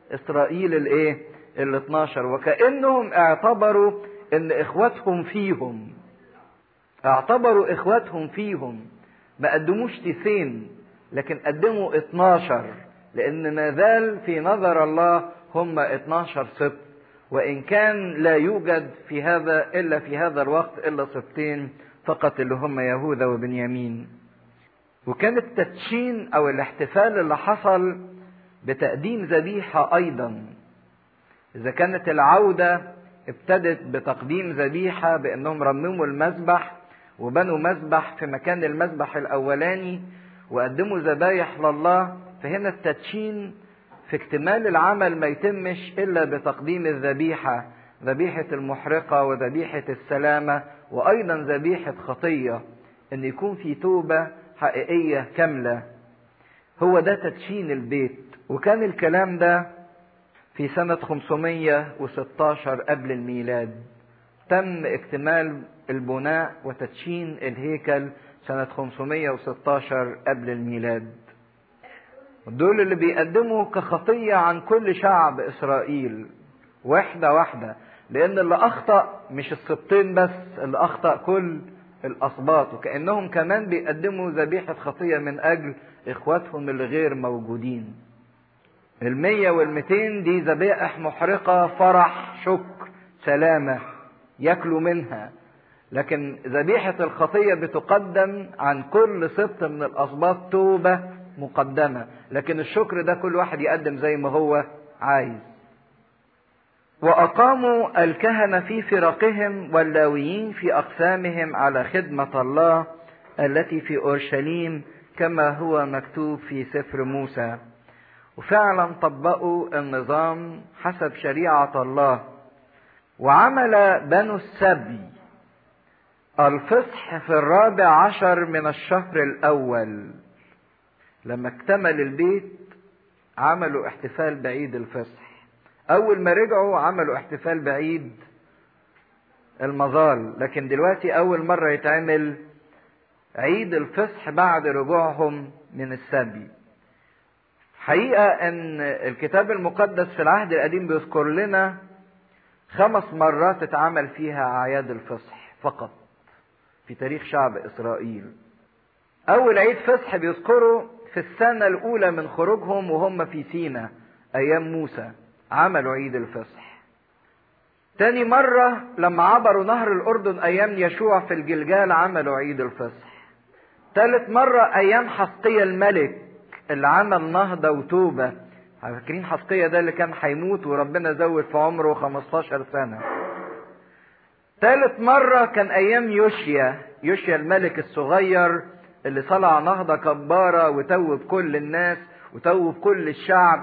[SPEAKER 1] اسرائيل الايه ال 12 وكانهم اعتبروا ان اخواتهم فيهم اعتبروا اخواتهم فيهم ما قدموش تيسين لكن قدموا 12 لان ما زال في نظر الله هم 12 سبط وان كان لا يوجد في هذا الا في هذا الوقت الا سبطين فقط اللي هم يهوذا وبنيامين وكان التدشين او الاحتفال اللي حصل بتقديم ذبيحه ايضا اذا كانت العوده ابتدت بتقديم ذبيحه بانهم رمموا المذبح وبنوا مذبح في مكان المذبح الاولاني وقدموا ذبايح لله فهنا التدشين في اكتمال العمل ما يتمش الا بتقديم الذبيحه ذبيحه المحرقه وذبيحه السلامه وايضا ذبيحه خطيه ان يكون في توبه حقيقيه كامله هو ده تدشين البيت وكان الكلام ده في سنة 516 قبل الميلاد تم اكتمال البناء وتدشين الهيكل سنة 516 قبل الميلاد دول اللي بيقدموا كخطية عن كل شعب إسرائيل واحدة واحدة لأن اللي أخطأ مش السبطين بس اللي أخطأ كل الأسباط وكأنهم كمان بيقدموا ذبيحة خطية من أجل إخواتهم اللي غير موجودين المية والمتين دي ذبائح محرقة فرح شكر سلامة ياكلوا منها لكن ذبيحة الخطية بتقدم عن كل سبط من الأسباط توبة مقدمة لكن الشكر ده كل واحد يقدم زي ما هو عايز وأقاموا الكهنة في فرقهم واللاويين في أقسامهم على خدمة الله التي في أورشليم كما هو مكتوب في سفر موسى وفعلا طبقوا النظام حسب شريعة الله وعمل بنو السبي الفصح في الرابع عشر من الشهر الأول لما اكتمل البيت عملوا احتفال بعيد الفصح أول ما رجعوا عملوا احتفال بعيد المظال لكن دلوقتي أول مرة يتعمل عيد الفصح بعد رجوعهم من السبي حقيقة ان الكتاب المقدس في العهد القديم بيذكر لنا خمس مرات اتعمل فيها اعياد الفصح فقط في تاريخ شعب اسرائيل اول عيد فصح بيذكره في السنة الاولى من خروجهم وهم في سينا ايام موسى عملوا عيد الفصح تاني مرة لما عبروا نهر الاردن ايام يشوع في الجلجال عملوا عيد الفصح تالت مرة ايام حسقية الملك اللي عمل نهضة وتوبة فاكرين حسقية ده اللي كان هيموت وربنا زود في عمره 15 سنة ثالث مرة كان أيام يوشيا يوشيا الملك الصغير اللي صنع نهضة كبارة وتوب كل الناس وتوب كل الشعب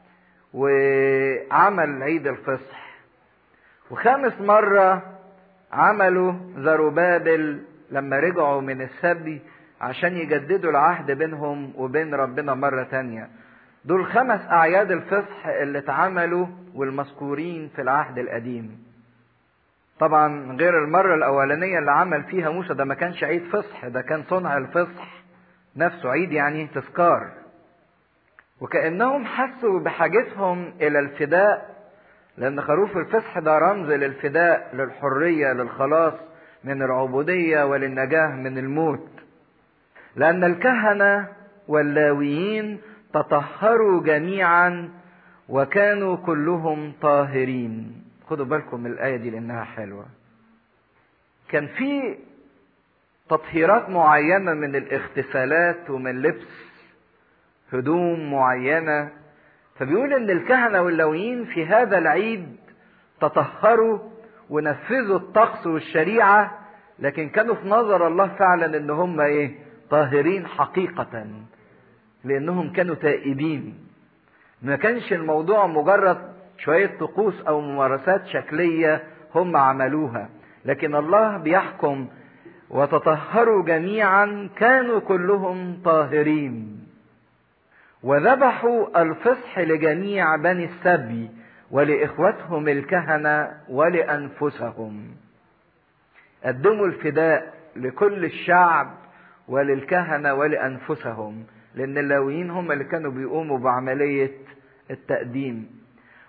[SPEAKER 1] وعمل عيد الفصح وخامس مرة عملوا زروبابل لما رجعوا من السبي عشان يجددوا العهد بينهم وبين ربنا مرة تانية دول خمس أعياد الفصح اللي اتعملوا والمذكورين في العهد القديم طبعا غير المرة الأولانية اللي عمل فيها موسى ده ما كانش عيد فصح ده كان صنع الفصح نفسه عيد يعني تذكار وكأنهم حسوا بحاجتهم إلى الفداء لأن خروف الفصح ده رمز للفداء للحرية للخلاص من العبودية وللنجاة من الموت لأن الكهنة واللاويين تطهروا جميعا وكانوا كلهم طاهرين خدوا بالكم من الآية دي لأنها حلوة كان في تطهيرات معينة من الاغتسالات ومن لبس هدوم معينة فبيقول ان الكهنة واللويين في هذا العيد تطهروا ونفذوا الطقس والشريعة لكن كانوا في نظر الله فعلا ان هم ايه طاهرين حقيقة لانهم كانوا تائبين ما كانش الموضوع مجرد شوية طقوس او ممارسات شكلية هم عملوها لكن الله بيحكم وتطهروا جميعا كانوا كلهم طاهرين وذبحوا الفصح لجميع بني السبي ولاخوتهم الكهنه ولانفسهم قدموا الفداء لكل الشعب وللكهنه ولانفسهم لان اللاويين هم اللي كانوا بيقوموا بعمليه التقديم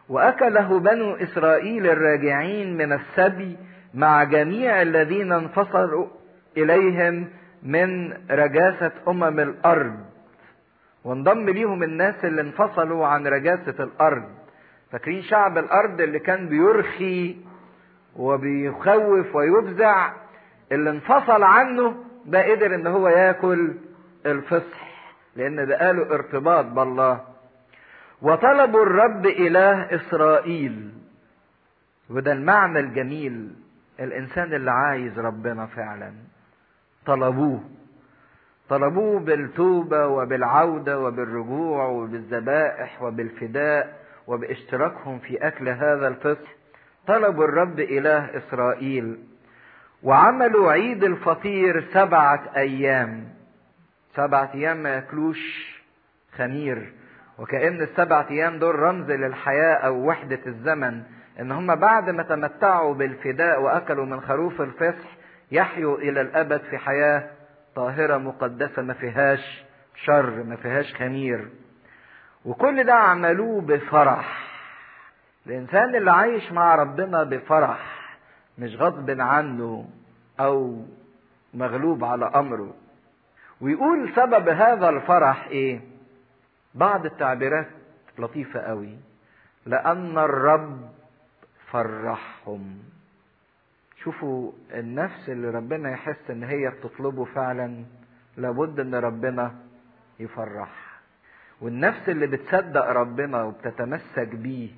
[SPEAKER 1] وأكله بنو إسرائيل الراجعين من السبي مع جميع الذين انفصلوا إليهم من رجاسة أمم الأرض وانضم ليهم الناس اللي انفصلوا عن رجاسة الأرض فاكرين شعب الأرض اللي كان بيرخي وبيخوف ويفزع اللي انفصل عنه ده قدر ان هو ياكل الفصح لان بقاله ارتباط بالله وطلبوا الرب اله اسرائيل وده المعنى الجميل الانسان اللي عايز ربنا فعلا طلبوه طلبوه بالتوبة وبالعودة وبالرجوع وبالذبائح وبالفداء وباشتراكهم في أكل هذا الفصح طلبوا الرب إله إسرائيل وعملوا عيد الفطير سبعة أيام سبعة أيام ما ياكلوش خمير وكأن السبعة أيام دول رمز للحياة أو وحدة الزمن إن هم بعد ما تمتعوا بالفداء وأكلوا من خروف الفصح يحيوا إلى الأبد في حياة طاهرة مقدسة ما فيهاش شر ما فيهاش خمير وكل ده عملوه بفرح الإنسان اللي عايش مع ربنا بفرح مش غضب عنه أو مغلوب على أمره ويقول سبب هذا الفرح إيه بعض التعبيرات لطيفة قوي لأن الرب فرحهم شوفوا النفس اللي ربنا يحس ان هي بتطلبه فعلا لابد ان ربنا يفرح والنفس اللي بتصدق ربنا وبتتمسك بيه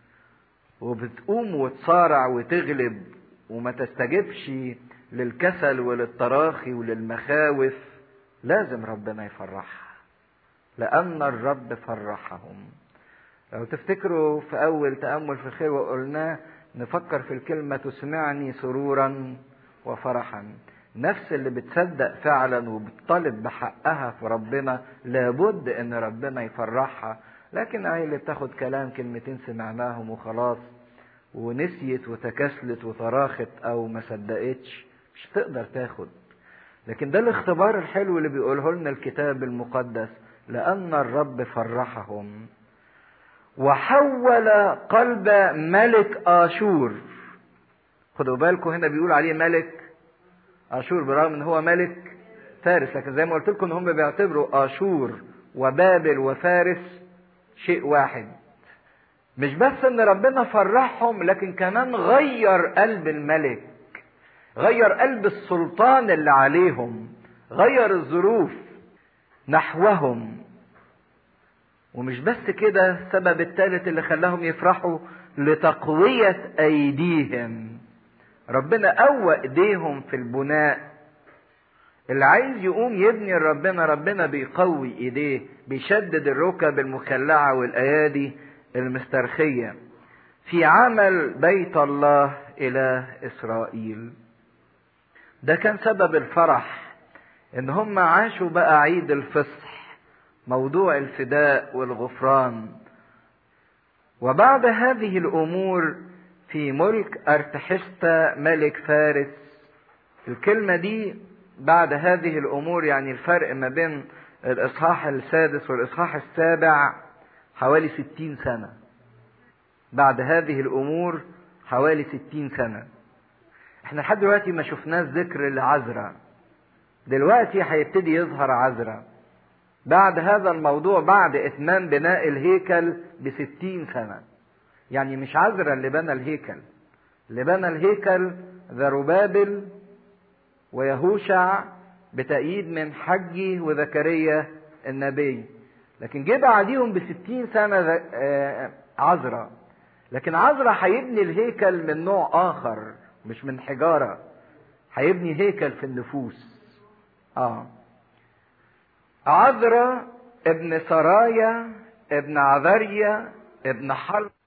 [SPEAKER 1] وبتقوم وتصارع وتغلب وما تستجبش للكسل وللتراخي وللمخاوف لازم ربنا يفرحها لأن الرب فرحهم لو تفتكروا في أول تأمل في الخير وقلناه نفكر في الكلمة تسمعني سرورا وفرحا نفس اللي بتصدق فعلا وبتطالب بحقها في ربنا لابد ان ربنا يفرحها لكن هي اللي بتاخد كلام كلمتين سمعناهم وخلاص ونسيت وتكاسلت وتراخت او ما صدقتش مش تقدر تاخد لكن ده الاختبار الحلو اللي بيقوله لنا الكتاب المقدس لان الرب فرحهم وحول قلب ملك آشور خدوا بالكم هنا بيقول عليه ملك آشور برغم ان هو ملك فارس لكن زي ما قلت لكم ان هم بيعتبروا آشور وبابل وفارس شيء واحد مش بس ان ربنا فرحهم لكن كمان غير قلب الملك غير قلب السلطان اللي عليهم غير الظروف نحوهم ومش بس كده السبب الثالث اللي خلاهم يفرحوا لتقوية أيديهم ربنا قوى إيديهم في البناء اللي عايز يقوم يبني ربنا ربنا بيقوي إيديه بيشدد الركب المخلعة والأيادي المسترخية في عمل بيت الله إله إسرائيل ده كان سبب الفرح إن هم عاشوا بقى عيد الفصح موضوع الفداء والغفران وبعد هذه الامور في ملك ارتحشتا ملك فارس الكلمه دي بعد هذه الامور يعني الفرق ما بين الاصحاح السادس والاصحاح السابع حوالي ستين سنه بعد هذه الامور حوالي ستين سنه احنا لحد دلوقتي ما شفناش ذكر لعذراء دلوقتي هيبتدي يظهر عذراء بعد هذا الموضوع بعد اتمام بناء الهيكل بستين سنة يعني مش عذرا اللي بنى الهيكل اللي بنى الهيكل ذربابل ويهوشع بتأييد من حجي وزكريا النبي لكن جه بعديهم بستين سنة عذرا لكن عذرا هيبني الهيكل من نوع آخر مش من حجارة هيبني هيكل في النفوس اه عذرا ابن سرايا ابن عذريا ابن حلق